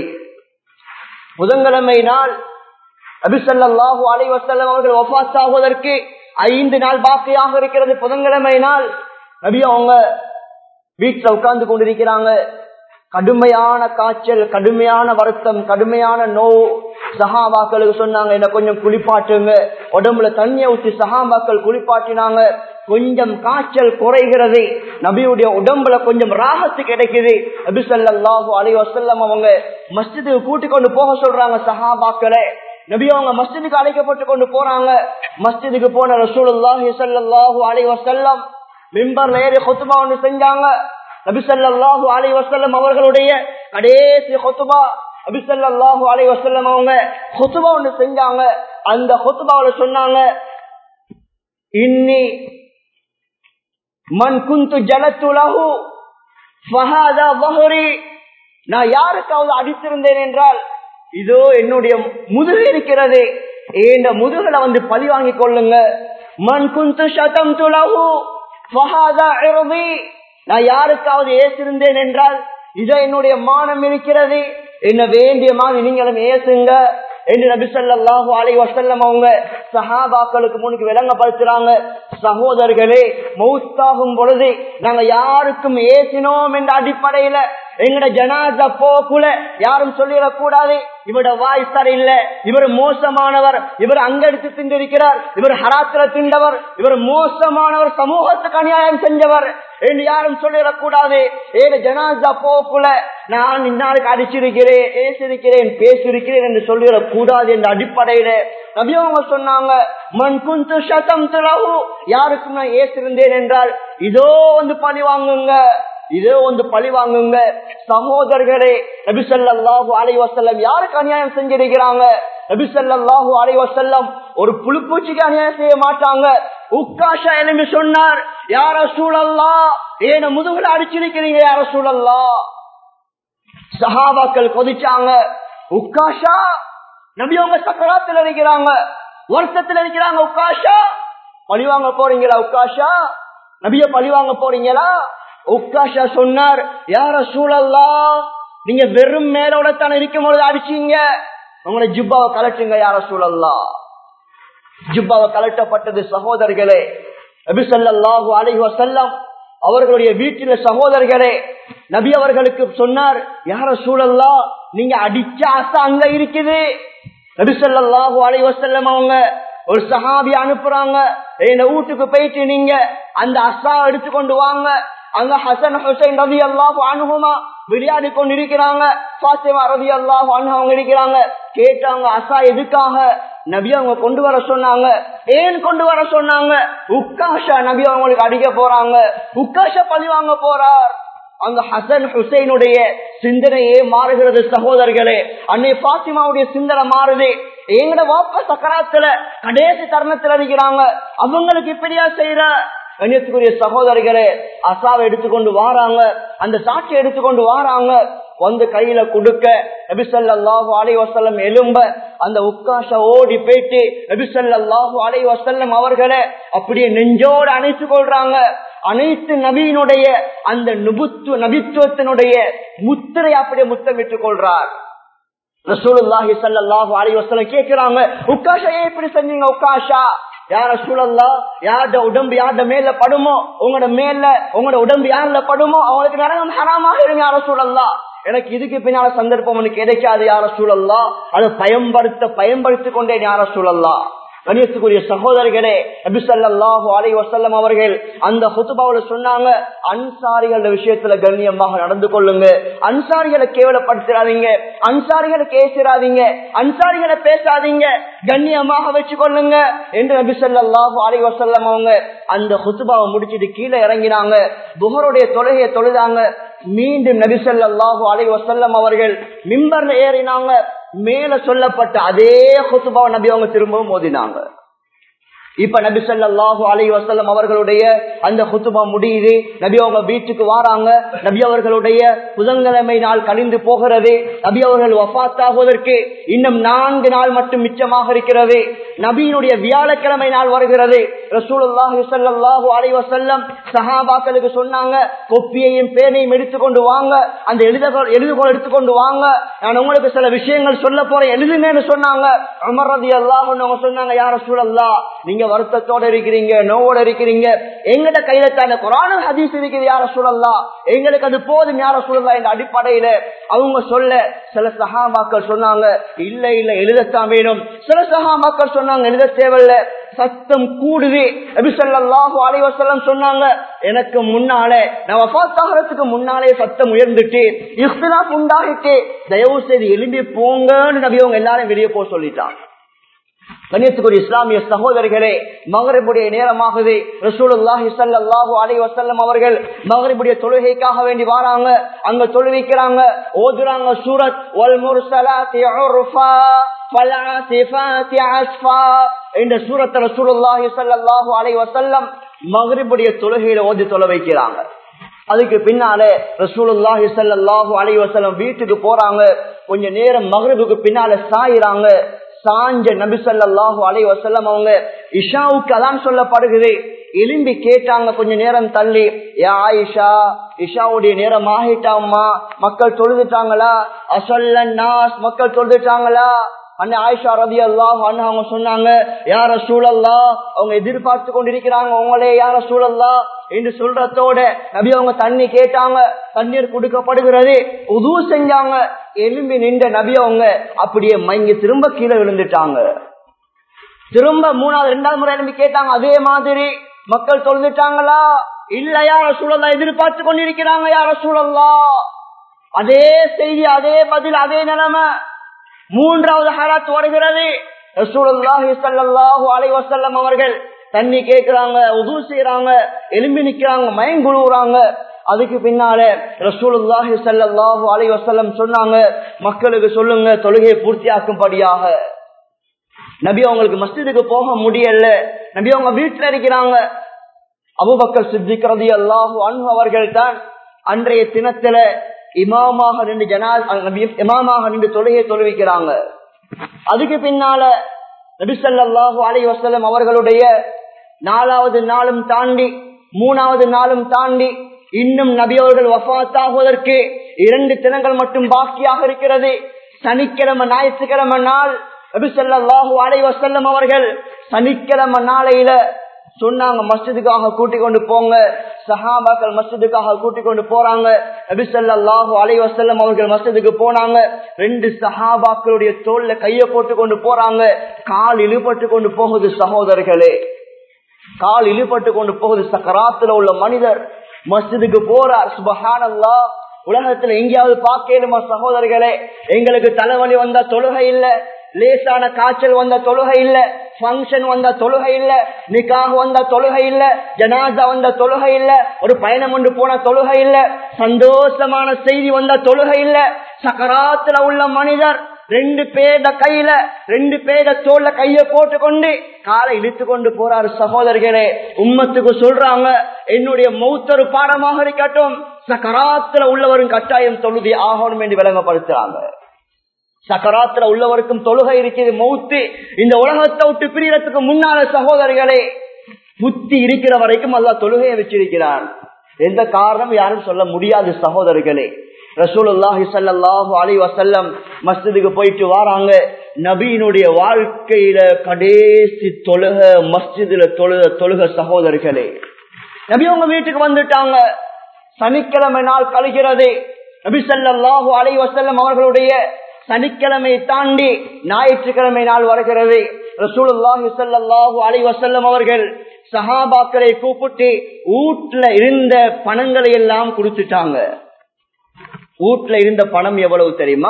புதன்கிழமை நாள் அபிசல்லாஹு அலை வசல்லம் அவர்கள் ஒபாஸ் ஆகுவதற்கு ஐந்து நாள் பாக்கியாக இருக்கிறது புதன்கிழமை நாள் நபி அவங்க வீட்டுல உட்கார்ந்து கொண்டிருக்கிறாங்க கடுமையான காய்ச்சல் கடுமையான வருத்தம் கடுமையான நோவு சஹாபாக்களுக்கு சொன்னாங்க என்ன கொஞ்சம் குளிப்பாட்டுங்க உடம்புல தண்ணியை ஊற்றி சஹாபாக்கள் குளிப்பாட்டினாங்க கொஞ்சம் காய்ச்சல் குறைகிறது நபியுடைய உடம்புல கொஞ்சம் ராகத்து கிடைக்குது நபி ஸல்லல்லாஹு அலைஹி வஸல்லம் அவங்க மஸ்ஜிதுக்கு கூட்டி கொண்டு போக சொல்றாங்க சஹாபாக்களே நபி அவங்க மஸ்ஜிதுக்கு அழைக்கப்பட்டு கொண்டு போறாங்க மஸ்ஜிதுக்கு போன ரசூலுல்லாஹி ஸல்லல்லாஹு அலைஹி வஸல்லம் மிம்பர்ல ஏறி குத்துபா ஒன்று செஞ்சாங்க நபிசல்லாஹு அலி வசல்லம் அவர்களுடைய கடைசி கொத்துபா அபிசல்லாஹு அலை வசல்லம் அவங்க ஹொத்துபா ஒண்ணு செஞ்சாங்க அந்த ஹொத்துபாவில சொன்னாங்க இன்னி மண் குந்து ஜலத்துலகு ஃபஹாதா வஹரி நான் யாருக்காவது அடித்திருந்தேன் என்றால் இதோ என்னுடைய முதுகு இருக்கிறது இந்த முதுகுல வந்து பழி வாங்கிக் கொள்ளுங்க மண் குந்து சதம் துலகு ஃபஹாதா இறுதி நான் யாருக்காவது ஏசிருந்தேன் என்றால் இதோ என்னுடைய மானம் இருக்கிறது என்ன வேண்டிய மாதிரி நீங்களும் ஏசுங்க என்று நபி ஸல்லல்லாஹு அலைஹி வஸல்லம் அவங்க சஹாபாக்களுக்கு முன்னுக்கு விளங்கப்படுத்துறாங்க சகோதரர்களே மௌத்தாகும் பொழுது நாங்க யாருக்கும் ஏசினோம் என்ற அடிப்படையில எங்கட ஜனாத போக்குல யாரும் சொல்லிடக்கூடாது இவரோட வாய் சரியில்லை இவர் மோசமானவர் இவர் அங்கெடுத்து திண்டிருக்கிறார் இவர் ஹராத்திர திண்டவர் இவர் மோசமானவர் சமூகத்துக்கு அநியாயம் செஞ்சவர் என்று யாரும் சொல்லிடக்கூடாது ஏழு ஜனாதா போக்குல நான் இந்நாளுக்கு அடிச்சிருக்கிறேன் ஏசிருக்கிறேன் பேசியிருக்கிறேன் என்று சொல்லிடக் கூடாது என்ற அடிப்படையில நபியவங்க சொன்னாங்க மண் குந்து சதம் திலகு யாருக்கும் நான் ஏசிருந்தேன் என்றால் இதோ வந்து பழி வாங்குங்க இதோ வந்து பழி வாங்குங்க சகோதரர்களே நபிசல்லாஹு அலை வசல்லம் யாருக்கு அநியாயம் செஞ்சிருக்கிறாங்க நபிசல்லாஹு அலை வசல்லம் ஒரு புழுப்பூச்சிக்கு அநியாயம் செய்ய மாட்டாங்க உக்காஷா எழுப்பி சொன்னார் யார சூழல்லா ஏன முதுகுல அடிச்சிருக்கிறீங்க யார சூழல்லா சஹாபாக்கள் கொதிச்சாங்க உக்காஷா நபி அவங்க சக்கராத்தில் இருக்கிறாங்க வருஷத்துல இருக்கிறாங்க உக்காஷா பழிவாங்க போறீங்களா உக்காஷா நபிய பழிவாங்க போறீங்களா உக்காஷா சொன்னார் யார சூழல்லா நீங்க வெறும் மேலோட தானே இருக்கும் பொழுது அடிச்சீங்க உங்களோட ஜிப்பாவை கலட்டுங்க யார சூழல்லா ஜிப்பாவை கலட்டப்பட்டது சகோதரர்களே அபிசல்லாஹு அலைஹி வசல்லம் அவர்களுடைய வீட்டில சகோதரர்களே நபி அவர்களுக்கு சொன்னார் யார சூழல்லா நீங்க அடிச்ச ஆசை அங்க இருக்குது நபிசல்லாஹு அலைஹி வசல்லம் அவங்க ஒரு சஹாபி அனுப்புறாங்க என் வீட்டுக்கு போயிட்டு நீங்க அந்த அசா எடுத்துக்கொண்டு வாங்க அங்க ஹசன் ஹுசைன் ரவி அல்லாஹ் அனுகுமா விளையாடி கொண்டு இருக்கிறாங்க பாத்திமா ரவி அல்லாஹ் அவங்க இருக்கிறாங்க கேட்டாங்க அசா எதுக்காக நபி அவங்க கொண்டு வர சொன்னாங்க ஏன் கொண்டு வர சொன்னாங்க உக்காஷா நபி அவங்களுக்கு அடிக்க போறாங்க உக்காஷா பழி வாங்க போறார் அங்க ஹசன் ஹுசைனுடைய சிந்தனையே மாறுகிறது சகோதரர்களே அன்னை பாத்திமாவுடைய சிந்தனை மாறுது எங்கட வாப்ப சக்கராத்துல கடைசி தருணத்துல இருக்கிறாங்க அவங்களுக்கு இப்படியா செய்யற கண்ணியத்துக்குரிய சகோதரிகளே அசாவை எடுத்துக்கொண்டு வாராங்க அந்த சாட்சி எடுத்துக்கொண்டு வாராங்க வந்து கையில கொடுக்க நபிசல்லாஹு அலை வசல்லம் எலும்ப அந்த உக்காஷ ஓடி போயிட்டு நபிசல்லாஹு அலை வசல்லம் அவர்களை அப்படியே நெஞ்சோடு அணைத்து கொள்றாங்க அனைத்து நபியினுடைய அந்த நுபுத்து நபித்துவத்தினுடைய முத்திரை அப்படியே முத்தமிட்டுக் கொள்றார் ரசூலுல்லாஹி ஸல்லல்லாஹு அலைஹி வஸல்லம் கேக்குறாங்க உக்காஷா ஏன் இப்படி செஞ்சீங்க உக்காஷா யார சூழல்லா யார்ட உடம்பு யார்ட மேல படுமோ உங்களோட மேல உங்களோட உடம்பு யாருல படுமோ அவங்களுக்கு நரகம் ஹராமாக இருங்க யார சூழல்லா எனக்கு இதுக்கு பின்னால சந்தர்ப்பம் எனக்கு கிடைக்காது யார சூழல்லா அதை பயன்படுத்த பயன்படுத்திக் கொண்டேன் யார சூழல்லா கணியத்துக்குரிய சகோதரர்களே நபிசல்லாஹு அலை வசல்லம் அவர்கள் அந்த ஹுத்துபாவில சொன்னாங்க அன்சாரிகள விஷயத்துல கண்ணியமாக நடந்து கொள்ளுங்க அன்சாரிகளை கேவலப்படுத்தாதீங்க அன்சாரிகளை பேசிடாதீங்க அன்சாரிகளை பேசாதீங்க கண்ணியமாக வச்சு கொள்ளுங்க என்று நபிசல்லாஹு அலை வசல்லம் அவங்க அந்த ஹுத்துபாவை முடிச்சிட்டு கீழே இறங்கினாங்க புகருடைய தொழுகையை தொழுதாங்க மீண்டும் நபிசல்லாஹு அலை வசல்லம் அவர்கள் மிம்பர்ல ஏறினாங்க மேல சொல்லப்பட்ட அதே குத்துபாவை நபி அவங்க திரும்பவும் மோதினாங்க இப்ப நபி சொல்லாஹு அலை வசல்லம் அவர்களுடைய அந்த குத்துபா முடியுது நபி அவங்க வீட்டுக்கு வாராங்க நபி அவர்களுடைய புதன்கிழமை நாள் கழிந்து போகிறது நபி அவர்கள் வஃத்தாகுவதற்கு இன்னும் நான்கு நாள் மட்டும் மிச்சமாக இருக்கிறது நபியினுடைய வியாழக்கிழமை நாள் வருகிறது ரசூலுல்லாஹி ஸல்லல்லாஹு அலைஹி வஸல்லம் சஹாபாக்களுக்கு சொன்னாங்க கொப்பியையும் பேனையும் எடுத்துக்கொண்டு வாங்க அந்த எழுதுகோள் எழுதுகோள் எடுத்துக்கொண்டு வாங்க நான் உங்களுக்கு சில விஷயங்கள் சொல்ல போறேன் எழுதுங்கன்னு சொன்னாங்க உமர் ரலியல்லாஹு அன்ஹு சொன்னாங்க யா ரசூலல்லாஹ் நீங்க வருத்தத்தோட இருக்கிறீங்க நோவோட இருக்கிறீங்க எங்கட கையில தான குரான ஹதீஸ் இருக்குது யார சொல்லலாம் எங்களுக்கு அது போதும் யார சொல்லலாம் என்ற அடிப்படையில அவங்க சொல்ல சில சகாமாக்கள் சொன்னாங்க இல்ல இல்ல எழுதத்தான் வேணும் சில சகாமாக்கள் சொன்னாங்க எழுத தேவையில்ல சத்தம் கூடுது நபிசல்லாஹு அலைவசல்லம் சொன்னாங்க எனக்கு முன்னாலே நான் வஃத்தாகிறதுக்கு முன்னாலே சத்தம் உயர்ந்துட்டு இஃப்திலாப் உண்டாகிட்டு தயவு செய்து எழும்பி போங்கன்னு நபி அவங்க எல்லாரும் வெளியே போக சொல்லிட்டாங்க கண்ணியத்துக்குரிய இஸ்லாமிய சகோதரர்களே மகரிபுடைய நேரமாகுது ரசூலுல்லாஹி ஸல்லல்லாஹு அலைஹி வஸல்லம் அவர்கள் மகரிபுடைய தொழுகைக்காக வேண்டி வராங்க அங்க தொழுவிக்கிறாங்க ஓதுறாங்க சூரத் வல் முர்சலாத்தி உர்ஃபா ஃபலாசிஃபாத்தி அஸ்ஃபா இந்த சூரத்தை ரசூலுல்லாஹி ஸல்லல்லாஹு அலைஹி வஸல்லம் மகரிபுடைய தொழுகையில ஓதி தொலை வைக்கிறாங்க அதுக்கு பின்னாலே ரசூலுல்லாஹி ஸல்லல்லாஹு அலைஹி வஸல்லம் வீட்டுக்கு போறாங்க கொஞ்ச நேரம் மகரிபுக்கு பின்னால சாயிறாங்க சாஞ்ச நபி ஸல்லல்லாஹு அலைஹி வஸல்லம் அவங்க இஷாவுக்கு அதான் சொல்லப்படுகிறது எலும்பி கேட்டாங்க கொஞ்ச நேரம் தள்ளி யா ஆயிஷா இஷாவுடைய நேரம் ஆகிட்டாம்மா மக்கள் தொழுதுட்டாங்களா அசல்ல நாஸ் மக்கள் தொழுதுட்டாங்களா அண்ணா ஆயிஷா ரதி அல்லாஹ் அவங்க சொன்னாங்க யார சூழல்லா அவங்க எதிர்பார்த்து கொண்டிருக்கிறாங்க உங்களே யார சூழல்லா என்று சொல்றதோட நபி அவங்க தண்ணி கேட்டாங்க தண்ணீர் கொடுக்கப்படுகிறது உது செஞ்சாங்க எலும்பி நின்ற நபி அவங்க அப்படியே மயங்கி திரும்ப கீழே விழுந்துட்டாங்க திரும்ப மூணாவது ரெண்டாவது முறை எலும்பி கேட்டாங்க அதே மாதிரி மக்கள் தொழுதுட்டாங்களா இல்ல யார சூழல்லா எதிர்பார்த்து கொண்டிருக்கிறாங்க யார சூழல்லா அதே செய்தி அதே பதில் அதே நிலைமை மூன்றாவது ஹராத் வருகிறது ரசூலுல்லாஹி ஸல்லல்லாஹு அலைஹி வஸல்லம் அவர்கள் தண்ணி கேக்குறாங்க உது செய்யறாங்க எலும்பி நிக்கிறாங்க மயங்குழுறாங்க அதுக்கு பின்னால ரசூலுல்லாஹி ஸல்லல்லாஹு அலைஹி வஸல்லம் சொன்னாங்க மக்களுக்கு சொல்லுங்க தொழுகையை பூர்த்தியாக்கும்படியாக நபி அவங்களுக்கு மஸ்ஜிதுக்கு போக முடியல நபி அவங்க வீட்டுல இருக்கிறாங்க அபுபக்கர் சித்திக் ரதி அல்லாஹு அன்பு அவர்கள் தான் அன்றைய தினத்துல இமாமாக நின்று ஜனா இமாமாக நின்று தொழுகை தொழுவிக்கிறாங்க அதுக்கு பின்னால நபிசல்லாஹு அலை வசலம் அவர்களுடைய நாலாவது நாளும் தாண்டி மூணாவது நாளும் தாண்டி இன்னும் நபி அவர்கள் வஃத்தாகுவதற்கு இரண்டு தினங்கள் மட்டும் பாக்கியாக இருக்கிறது சனிக்கிழமை ஞாயிற்றுக்கிழமை நாள் நபிசல்லாஹு அலை வசல்லம் அவர்கள் சனிக்கிழமை நாளையில சொன்னாங்க மஸ்ஜிதுக்காக கூட்டிக் கொண்டு போங்க சஹாபாக்கள் மஸ்ஜிதுக்காக கூட்டிக் கொண்டு போறாங்க நபிசல்லாஹு அலை வசல்லம் அவர்கள் மஸ்ஜிதுக்கு போனாங்க ரெண்டு சஹாபாக்களுடைய தோல்ல கைய போட்டு கொண்டு போறாங்க கால் இழுபட்டு கொண்டு போகுது சகோதரர்களே கால் இழுபட்டு கொண்டு போகுது சக்கராத்துல உள்ள மனிதர் மஸ்ஜிதுக்கு போறார் சுபஹானல்லா உலகத்துல எங்கேயாவது பார்க்கணுமா சகோதரர்களே எங்களுக்கு தலைவலி வந்தா தொழுகை இல்ல லேசான காய்ச்சல் வந்த தொழுகை இல்ல பங்கன் வந்த தொழுகை இல்ல நிக்காக வந்த தொழுகை இல்ல ஜனாசா வந்த தொழுகை இல்ல ஒரு பயணம் ஒன்று போன தொழுகை இல்ல சந்தோஷமான செய்தி வந்த தொழுகை இல்ல சக்கராத்துல உள்ள மனிதர் ரெண்டு பேர கையில ரெண்டு பேர தோல்ல கைய போட்டு கொண்டு காலை இழுத்து கொண்டு போறாரு சகோதரர்களே உம்மத்துக்கு சொல்றாங்க என்னுடைய மௌத்தொரு பாடமாக இருக்கட்டும் சக்கராத்துல உள்ளவரும் கட்டாயம் தொழுதி ஆகணும் என்று விளங்கப்படுத்துறாங்க சக்கராத்துல உள்ளவருக்கும் தொழுகை இருக்குது மௌத்து இந்த உலகத்தை விட்டு பிரியறதுக்கு முன்னால சகோதரிகளே புத்தி இருக்கிற வரைக்கும் அல்லா தொழுகையை வச்சிருக்கிறான் எந்த காரணம் யாரும் சொல்ல முடியாது சகோதரர்களே ரசூலுல்லாஹி ஸல்லல்லாஹு அலைஹி வஸல்லம் மஸ்ஜிதுக்கு போயிட்டு வராங்க நபியினுடைய வாழ்க்கையில கடைசி தொழுக மஸ்ஜிதுல தொழுக தொழுக சகோதரர்களே நபி உங்க வீட்டுக்கு வந்துட்டாங்க சனிக்கிழமை நாள் கழிகிறது நபி ஸல்லல்லாஹு அலைஹி வஸல்லம் அவர்களுடைய சனிக்கிழமை தாண்டி ஞாயிற்றுக்கிழமை நாள் வருகிறது ரசூலுல்லாஹி ஸல்லல்லாஹு அலைஹி வஸல்லம் அவர்கள் சஹாபாக்களை கூப்பிட்டு வீட்டுல இருந்த பணங்களை எல்லாம் கொடுத்துட்டாங்க வீட்டுல இருந்த பணம் எவ்வளவு தெரியுமா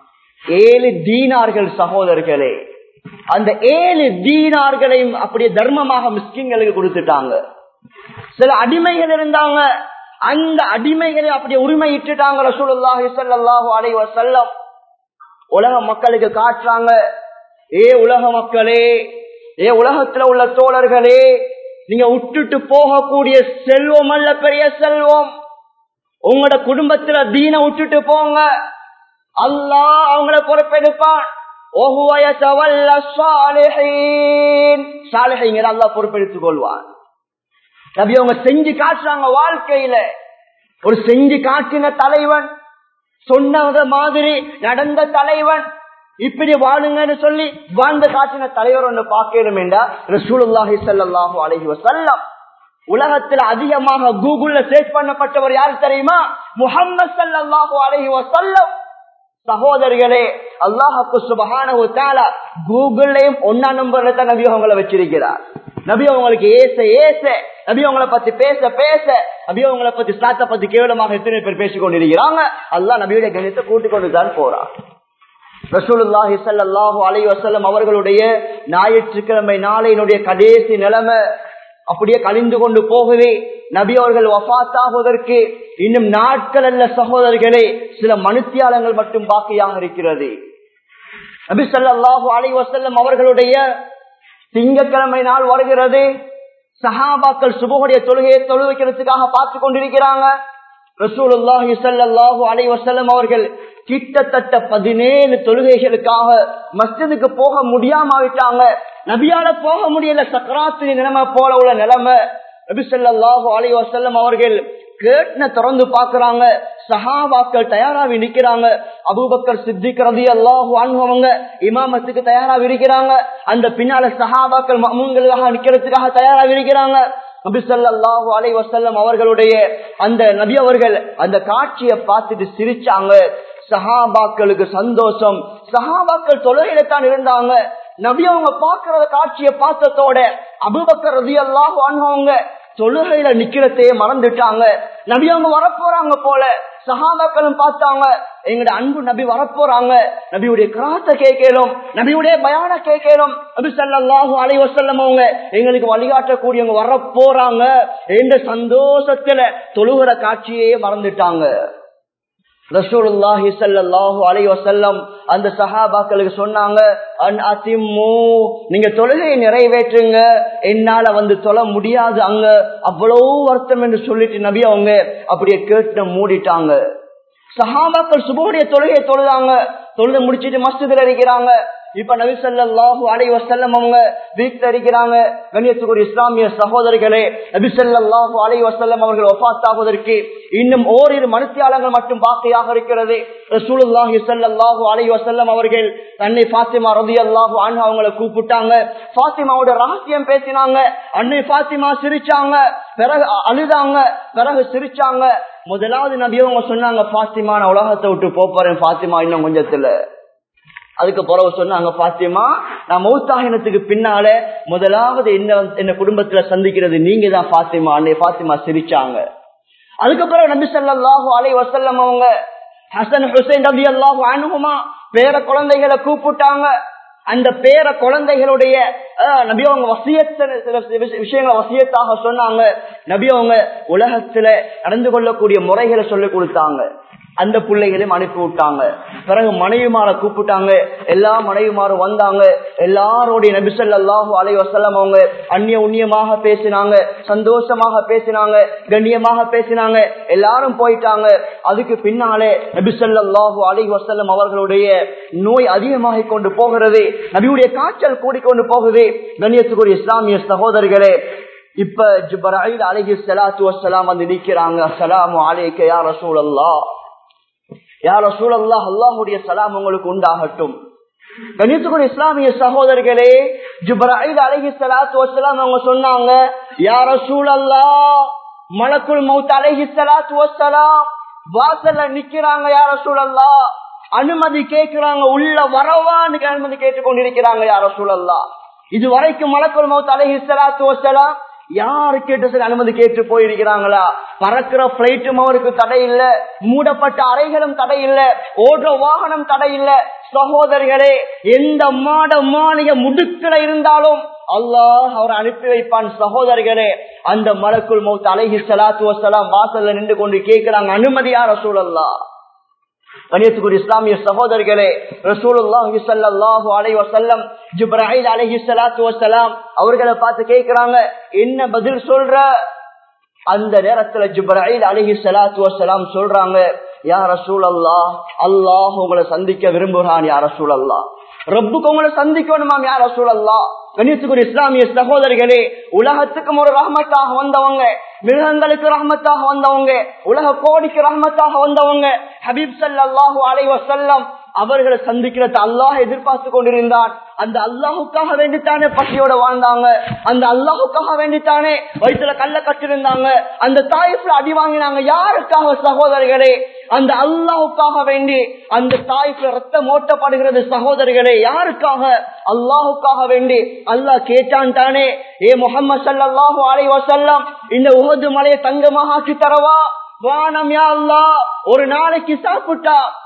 ஏழு தீனார்கள் சகோதரர்களே அந்த ஏழு தீனார்களையும் அப்படியே தர்மமாக மிஸ்கின்களுக்கு கொடுத்துட்டாங்க சில அடிமைகள் இருந்தாங்க அந்த அடிமைகளை அப்படியே உரிமை இட்டுட்டாங்க ரசூலுல்லாஹி ஸல்லல்லாஹு அலைஹி வஸல்லம் உலக மக்களுக்கு காட்டுறாங்க ஏ உலக மக்களே ஏ உலகத்துல உள்ள தோழர்களே நீங்க விட்டுட்டு போகக்கூடிய செல்வம் அல்ல பெரிய செல்வம் உங்களோட குடும்பத்துல தீன விட்டுட்டு போங்க அல்லா அவங்கள பொறுப்பெடுப்பான் அல்லா பொறுப்பெடுத்துக் கொள்வான் நபி அவங்க செஞ்சு காட்டுறாங்க வாழ்க்கையில ஒரு செஞ்சு காட்டின தலைவன் சொன்னத மாதிரி நடந்த தலைவன் இப்படி வாழுங்கன்னு சொல்லி வாழ்ந்த காட்டின தலைவர் ஒன்று பார்க்கணும் என்றா ரசூலுல்லாஹி ஸல்லல்லாஹு அலைஹி வஸல்லம் உலகத்தில் அதிகமாக கூகுள்ல சர்ச் பண்ணப்பட்டவர் யார் தெரியுமா முஹம்மது ஸல்லல்லாஹு அலைஹி வஸல்லம் சகோதரிகளே அல்லாஹுக்கு சுபஹானஹு தஆலா கூகுள்லயும் ஒன்னா நம்பர்ல தான் நபி அவங்கள வச்சிருக்கிறார் நபி அவங்களுக்கு ஏச ஏச நபி அவங்கள பத்தி பேச பேச நபி அவங்கள பத்தி சாத்த பத்தி கேவலமாக எத்தனை பேர் பேசிக் கொண்டிருக்கிறாங்க அல்லாஹ் நபியுடைய கணித்தை கூட்டிக் கொண்டு தான் போறான் ரசூலுல்லாஹி ஸல்லல்லாஹு அலைஹி வஸல்லம் அவர்களுடைய ஞாயிற்றுக்கிழமை நாளையினுடைய கடைசி நிலைமை அப்படியே கழிந்து கொண்டு போகுது நபி அவர்கள் வஃத்தாகுவதற்கு இன்னும் நாட்கள் அல்ல சகோதரர்களே சில மனுத்தியாலங்கள் மட்டும் பாக்கியாக இருக்கிறது நபி ஸல்லல்லாஹு அலைஹி வஸல்லம் அவர்களுடைய திங்கட்கிழமை நாள் வருகிறது சஹாபாக்கள் சுபகுடைய தொழுகையை தொழு வைக்கிறதுக்காக பார்த்து கொண்டிருக்கிறாங்க ரசூலுல்லாஹி ஸல்லல்லாஹு அலைஹி வஸல்லம் அவர்கள் கிட்டத்தட்ட பதினேழு தொழுகைகளுக்காக மஸ்ஜிதுக்கு போக முடியாம விட்டாங்க நபியால போக முடியல சக்கராத்திரி நிலைமை போல உள்ள நிலைமை நபி ஸல்லல்லாஹு அலைஹி வஸல்லம் அவர்கள் கேட்ன திறந்து பாக்குறாங்க சஹாபாக்கள் தயாராகி நிக்கிறாங்க அபூபக்கர் சித்திக் ரதி அல்லாஹு அவங்க இமாமத்துக்கு தயாராக இருக்கிறாங்க அந்த பின்னால சஹாபாக்கள் மமுன்களுக்காக நிக்கிறதுக்காக தயாராக இருக்கிறாங்க நபி ஸல்லல்லாஹு அலைஹி வஸல்லம் அவர்களுடைய அந்த நபி அவர்கள் அந்த காட்சியை பார்த்துட்டு சிரிச்சாங்க சஹாபாக்களுக்கு சந்தோஷம் சஹாபாக்கள் தொழுகையில தான் இருந்தாங்க நபி அவங்க பாக்குற காட்சியை பார்த்ததோட அபுபக்கர் ரதி அல்லாஹு அவங்க தொழுகையில நிக்கிறதையே மறந்துட்டாங்க நபி அவங்க வரப்போறாங்க போல சஹாபாக்களும் பார்த்தாங்க எங்கட அன்பு நபி வரப்போறாங்க நபியுடைய கிராத்த கேட்கலும் நபியுடைய பயான கேட்கலும் நபி சல்லாஹூ அலை வசல்லம் அவங்க எங்களுக்கு வழிகாட்டக்கூடியவங்க வரப்போறாங்க என்ற சந்தோஷத்துல தொழுகிற காட்சியே மறந்துட்டாங்க ரசூலுல்லாஹி ஸல்லல்லாஹு அலைஹி வஸல்லம் அந்த சஹாபாக்களுக்கு சொன்னாங்க அன் அதிம்மு நீங்க தொழுகையை நிறைவேற்றுங்க என்னால வந்து தொழ முடியாது அங்க அவ்வளவு வருத்தம் என்று சொல்லிட்டு நபி அவங்க அப்படியே கேட்டு மூடிட்டாங்க சஹாபாக்கள் சுபுடைய தொழுகையை தொழுதாங்க தொழுது முடிச்சிட்டு மஸ்ஜிதில் இருக்கிறாங்க இப்ப நபி ஸல்லல்லாஹு அலைஹி வஸல்லம் அவங்க வீட்ல இருக்கிறாங்க கண்ணியத்துக்குரிய இஸ்லாமிய சகோதரர்களே நபி ஸல்லல்லாஹு அலைஹி வஸல்லம் அவர்கள் வஃபாத் ஆகுவதற்கு இன்னும் ஓரிரு மனுத்தியாளங்கள் மட்டும் பாக்கியாக இருக்கிறது ரசூலுல்லாஹி ஸல்லல்லாஹு அலைஹி வஸல்லம் அவர்கள் அன்னை ஃபாத்திமா ரலியல்லாஹு அன்ஹா அவங்களை கூப்பிட்டாங்க ஃபாத்திமாவோட ரகசியம் பேசினாங்க அன்னை ஃபாத்திமா சிரிச்சாங்க பிறகு அழுதாங்க பிறகு சிரிச்சாங்க முதலாவது நபி அவங்க சொன்னாங்க ஃபாத்திமா நான் உலகத்தை விட்டு போறேன் ஃபாத்திமா இன்னும் கொஞ்சத்துல அதுக்கு பிறகு சொன்னாங்க பாத்தியமா நான் மௌத்தாகினத்துக்கு பின்னால முதலாவது என்ன என்ன குடும்பத்துல சந்திக்கிறது நீங்க தான் பாத்திமா அன்னை பாத்திமா சிரிச்சாங்க அதுக்கு பிறகு நபி ஸல்லல்லாஹு அலைஹி வஸல்லம் அவங்க ஹசன் ஹுசைன் ரபி அல்லாஹு அனுகுமா பேர குழந்தைகளை கூப்பிட்டாங்க அந்த பேர குழந்தைகளுடைய நபி அவங்க வசியத்தை சில விஷயங்களை வசியத்தாக சொன்னாங்க நபி அவங்க உலகத்துல நடந்து கொள்ளக்கூடிய முறைகளை சொல்லி கொடுத்தாங்க அந்த பிள்ளைகளையும் அனுப்பி விட்டாங்க பிறகு மனைவிமார கூப்பிட்டாங்க எல்லா மனைவிமாரும் வந்தாங்க எல்லாரோடைய நபிசல்லாஹு அலை வசல்லம் அவங்க அந்நிய உண்ணியமாக பேசினாங்க சந்தோஷமாக பேசினாங்க கண்ணியமாக பேசினாங்க எல்லாரும் போயிட்டாங்க அதுக்கு பின்னாலே நபிசல்லாஹு அலை வசல்லம் அவர்களுடைய நோய் அதிகமாக கொண்டு போகிறது நபியுடைய காய்ச்சல் கூடிக்கொண்டு போகுது கண்ணியத்துக்குரிய இஸ்லாமிய சகோதரர்களே இப்ப ஜிப்ராஹில் அலைஹி ஸலாத்து வஸ்ஸலாம் வந்து நிக்கிறாங்க அஸ்ஸலாமு அலைக்க யா ரசூலல்லாஹ் யார சூழல்லா அல்லாஹுடைய சலாம் உங்களுக்கு உண்டாகட்டும் கணித்துக்குரிய இஸ்லாமிய சகோதரர்களே ஜிப்ராஹில் அலஹி சலாத்து வசலாம் அவங்க சொன்னாங்க யார சூழல்லா மலக்குள் மௌத் அலஹி சலாத்து வசலாம் வாசல்ல நிக்கிறாங்க யார சூழல்லா அனுமதி கேட்கிறாங்க உள்ள வரவான்னு அனுமதி கேட்டுக்கொண்டிருக்கிறாங்க யார சூழல்லா இது வரைக்கும் மலக்குள் மௌத் அலஹி சலாத்து வசலாம் யாரு கேட்டு சரி அனுமதி கேட்டு போயிருக்கிறாங்களா பறக்கிற பிளைட்டும் அவருக்கு தடை இல்ல மூடப்பட்ட அறைகளும் தடை இல்ல ஓடுற வாகனம் தடை இல்ல சகோதரிகளே எந்த மாட மாளிகை முடுக்கில இருந்தாலும் அல்லாஹ் அவர் அனுப்பி வைப்பான் சகோதரிகளே அந்த மலக்குள் மௌத் அலஹி சலாத்து வசலாம் வாசல்ல நின்று கொண்டு கேட்கிறாங்க அனுமதியார சூழல்லா கணியத்துக்குரிய இஸ்லாமிய சகோதரர்களே ரசூலுல்லாஹி ஸல்லல்லாஹு அலைஹி வஸல்லம் ஜிப்ராயில் அலைஹி ஸலாத்து வஸலாம் அவர்களை பார்த்து கேக்குறாங்க என்ன பதில் சொல்ற அந்த நேரத்துல ஜிப்ராயில் அலைஹி ஸலாத்து வஸலாம் சொல்றாங்க யா ரசூலல்லாஹ் அல்லாஹ் உங்களை சந்திக்க விரும்புகிறான் யா ரசூலல்லாஹ் ரப்புக்கு உங்களை சந்திக்கணுமாம் யா ரசூலல்லாஹ் கணியத்துக்குரிய இஸ்லாமிய சகோதரிகளே உலகத்துக்கும் ஒரு ரஹமத்தாக வந்தவங்க மிருகங்களுக்கு ரஹமத்தாக வந்தவங்க உலக கோடிக்கு ரஹமத்தாக வந்தவங்க ஹபீப் சல்லாஹூ அலை வசல்லம் அவர்களை சந்திக்கிறத அல்லாஹ் எதிர்பார்த்து கொண்டிருந்தான் அந்த அல்லாஹுக்காக வேண்டித்தானே பசியோட வாழ்ந்தாங்க அந்த அல்லாஹுக்காக வேண்டித்தானே வயிற்றுல கல்ல கட்டிருந்தாங்க அந்த தாய்ப்புல அடி வாங்கினாங்க யாருக்காக சகோதரிகளே அந்த அல்லாஹுக்காக வேண்டி அந்த தாய்ப்புல ரத்தம் ஓட்டப்படுகிறது சகோதரிகளே யாருக்காக அல்லாஹுக்காக வேண்டி அல்லாஹ் கேட்டான் தானே ஏ முகமது சல்லாஹூ அலை வசல்லம் இந்த உகது மலையை தங்கமாக ஆக்கி தரவா வானம் யா அல்லா ஒரு நாளைக்கு சாப்பிட்டா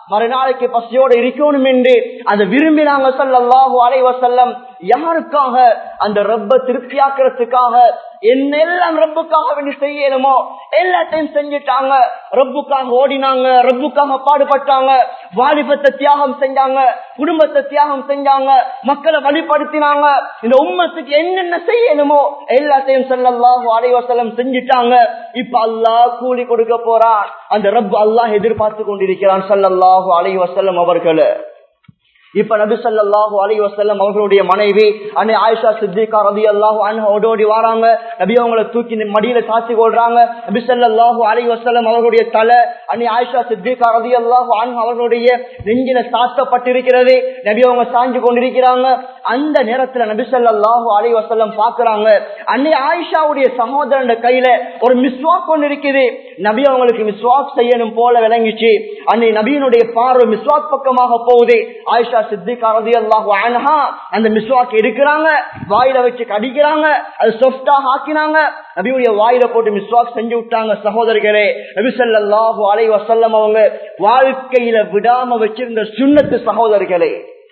மறுநாளைக்கு பசியோடு இருக்கணும் என்று அதை விரும்பினாங்க சல்லாஹூ அலைவசல்லம் யாருக்காக அந்த ரப்ப திருப்தியாக்குறதுக்காக என்னெல்லாம் ரப்புக்காக வேண்டி செய்யணுமோ எல்லாத்தையும் செஞ்சுட்டாங்க ரப்புக்காக ஓடினாங்க ரப்புக்காக பாடுபட்டாங்க வாலிபத்தை தியாகம் செஞ்சாங்க குடும்பத்தை தியாகம் செஞ்சாங்க மக்களை வழிபடுத்தினாங்க இந்த உம்மத்துக்கு என்னென்ன செய்யணுமோ எல்லாத்தையும் செல்லல்லாஹு அலைவசலம் செஞ்சுட்டாங்க இப்ப அல்லாஹ் கூலி கொடுக்க போறான் அந்த ரப் அல்லாஹ் எதிர்பார்த்து கொண்டிருக்கிறான் சல்லல்லாஹு அலைவசல்லம் அவர்களை இப்ப நபி சொல்லாஹு அலி வசல்லம் அவர்களுடைய மனைவி அன்னை ஆயிஷா சித்திகா ரபி அல்லாஹு ஓடோடி வராங்க நபி அவங்களை தூக்கி மடியில சாட்சி கொள்றாங்க நபி சொல்லாஹு அலி வசல்லம் அவர்களுடைய தலை அன்னை ஆயிஷா சித்திகா ரபி அல்லாஹு அவர்களுடைய நெஞ்சில சாத்தப்பட்டிருக்கிறது நபி அவங்க சாஞ்சு கொண்டிருக்கிறாங்க அந்த நேரத்துல நபி சொல்லாஹு அலி வசல்லம் பாக்குறாங்க அன்னை ஆயிஷாவுடைய சகோதரன் கையில ஒரு மிஸ்வாக் ஒன்று இருக்குது நபி அவங்களுக்கு மிஸ்வாக் செய்யணும் போல விளங்கிச்சு அன்னை நபியினுடைய பார்வை மிஸ்வாக் பக்கமாக போகுது ஆயிஷா சித்திகா ரதி அல்லாஹு அன்ஹா அந்த மிஸ்வாக் எடுக்கிறாங்க வாயில வச்சு கடிக்கிறாங்க அது சொஃப்டா ஆக்கினாங்க நபியுடைய வாயில போட்டு மிஸ்வாக் செஞ்சு விட்டாங்க சகோதரர்களே நபி ஸல்லல்லாஹு அலைஹி வஸல்லம் அவங்க வாழ்க்கையில விடாம வச்சிருந்த சுண்ணத்து சகோதரர்களே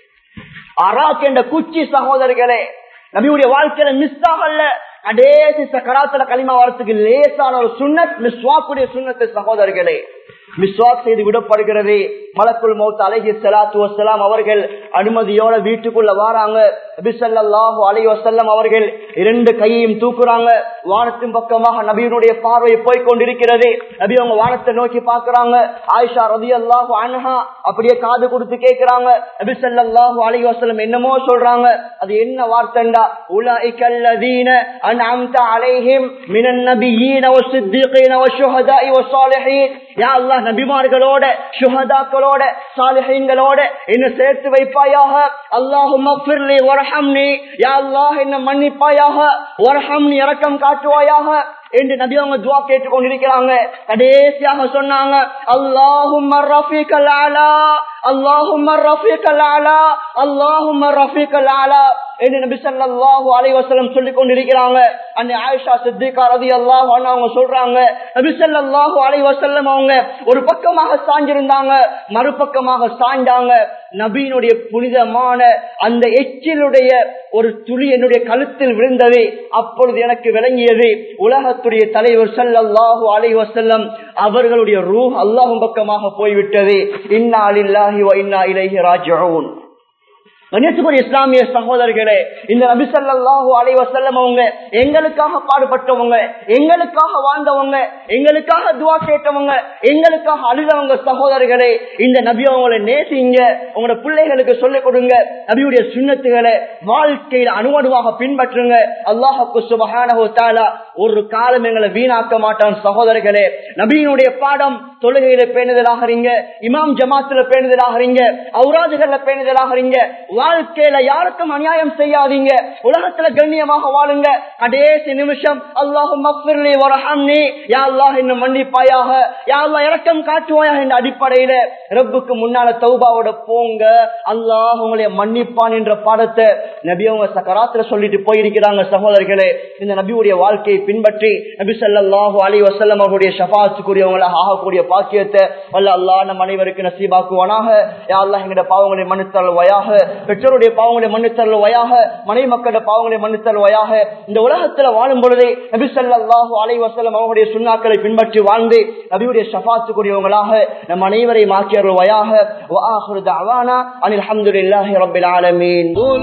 அராக் என்ற குச்சி சகோதரர்களே நபியுடைய வாழ்க்கையில மிஸ் ஆகல கடைசி சக்கராத்துல களிமா வரத்துக்கு லேசான ஒரு சுண்ணத் மிஸ்வாக்குடைய சுண்ணத்து சகோதரர்களே மிஸ்வாக் செய்து விடப்படுகிறது மலக்குள் மௌத் அலஹி சலாத்து வசலாம் அவர்கள் அனுமதியோட வீட்டுக்குள்ள வாராங்க நபிசல்லாஹு அலி வசல்லம் அவர்கள் இரண்டு கையையும் தூக்குறாங்க வானத்தின் பக்கமாக நபியினுடைய பார்வை போய் கொண்டிருக்கிறது நபி அவங்க வானத்தை நோக்கி பாக்குறாங்க ஆயிஷா ரதி அல்லாஹு அன்ஹா அப்படியே காது கொடுத்து கேட்கிறாங்க நபிசல்லாஹு அலி வசல்லம் என்னமோ சொல்றாங்க அது என்ன வார்த்தைண்டா உலகிக்கல்லதீன அன்அம்த அலைஹிம் மினன் நபியீன வஸ்ஸித்தீகீன வஷ்ஷுஹதாஇ வஸ்ஸாலிஹீன் யா அல்லாஹ் நபிமார்களோட சுஹதாக்களோட சாலிஹீன்களோட என்ன சேர்த்து வைப்பாயாக அல்லாஹும் மக்ஃபிர்லி வர்ஹம்னி யா அல்லாஹ் என்ன மன்னிப்பாயாக வர்ஹம்னி இரக்கம் காட்டுவாயாக என்று நபி அவங்க துவா கேட்டுக் கொண்டிருக்கிறாங்க கடைசியாக சொன்னாங்க அல்லாஹும் ரஃபீக்கல் அலா அல்லாஹும் ரஃபீக்கல் அலா அல்லாஹும் ரஃபீக்கல் அலா என்று நபி ஸல்லல்லாஹு அலைஹி வஸல்லம் சொல்லிக் கொண்டிருக்கிறாங்க அன்னை ஆயிஷா சித்திகா ரலியல்லாஹு அன்ஹா அவங்க சொல்றாங்க நபி ஸல்லல்லாஹு அலைஹி வஸல்லம் அவங்க ஒரு பக்கமாக சாஞ்சிருந்தாங்க மறுபக்கமாக சாய்ந்தாங்க நபியினுடைய புனிதமான அந்த எச்சிலுடைய ஒரு துளி என்னுடைய கழுத்தில் விழுந்தது அப்பொழுது எனக்கு விளங்கியது உலகத்துடைய தலைவர் ஸல்லல்லாஹு அலைஹி வஸல்லம் அவர்களுடைய ரூஹ் அல்லாஹ்வின் பக்கமாக போய்விட்டது இன்னா லில்லாஹி வ இன்னா இலைஹி ராஜிஊன் கணேசுக்குரிய இஸ்லாமிய சகோதரர்களே இந்த நபி ஸல்லல்லாஹு அலைஹி வஸல்லம் அவங்க எங்களுக்காக பாடுபட்டவங்க எங்களுக்காக வாழ்ந்தவங்க எங்களுக்காக துவா கேட்டவங்க எங்களுக்காக அழுதவங்க சகோதரர்களே இந்த நபி அவங்களை நேசிங்க உங்களோட பிள்ளைகளுக்கு சொல்லிக் கொடுங்க நபியுடைய சுண்ணத்துகளை வாழ்க்கையில் அணுவணுவாக பின்பற்றுங்க அல்லாஹுக்கு சுபஹானஹு தஆலா ஒரு காலம் எங்களை வீணாக்க மாட்டான் சகோதரர்களே நபியினுடைய பாடம் தொழுகையில பேணுதலாக இருங்க இமாம் ஜமாத்துல பேணுதலாக இருங்க அவுராதுகள்ல பேணுதலாக இருங்க வாழ்க்கையில யாருக்கும் அநியாயம் செய்யாதீங்க உலகத்துல கண்ணியமாக வாழுங்க கடைசி நிமிஷம் அல்லாஹு மஃபிர்லி வரஹம்னி யா அல்லாஹ் என்ன மன்னிப்பாயாக யா அல்லாஹ் இரக்கம் காட்டுவாயாக என்ற அடிப்படையில ரப்புக்கு முன்னால தௌபாவோட போங்க அல்லாஹ் உங்களை மன்னிப்பான் என்ற பாடத்தை நபி அவங்க சக்கராத்துல சொல்லிட்டு போயிருக்கிறாங்க சகோதரர்களே இந்த நபியுடைய வாழ்க்கையை பின்பற்றி நபி ஸல்லல்லாஹு அலைஹி வஸல்லம் அவருடைய ஷஃபாத்துக்குரியவங்களாக ஆகக்கூடிய பாக்கியத்தை வல்ல அல்லாஹ் நம் அனைவருக்கு நசீபாக்குவானாக யா அல்லாஹ் எங்களுடைய பாவங்களை மன்னித்தல்வாயாக பெற்றோருடைய பாவங்களை மன்னித்தல்வாயாக மனைவி மக்களுடைய பாவங்களை மன்னித்தல்வாயாக இந்த உலகத்துல வாழும் பொழுதே நபி ஸல்லல்லாஹு அலைஹி வஸல்லம் அவருடைய சுண்ணாக்களை பின்பற்றி வாழ்ந்து நபியுடைய ஷஃபாத்துக்குரியவங்களாக நம் அனைவரையும் ஆக்கியருள்வாயாக وآخر دعوانا أن الحمد لله رب العالمين قل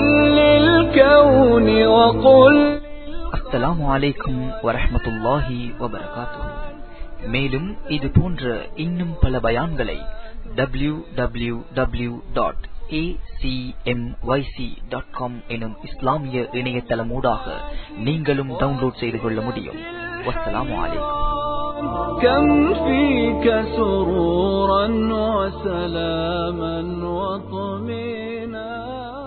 للكون وقل அஸ்ஸலாமு அலைக்கும் வரஹ்மத்துல்லாஹி வபரகாத்துஹு மேலும் இது போன்ற இன்னும் பல பயான்களை W W W dot dot com எனும் இஸ்லாமிய இணையதளமூடாக நீங்களும் டவுன்லோட் செய்து கொள்ள முடியும் வஸ்ஸலாமு அலைக்கும் كم فيك سرورا وسلاما وطمينا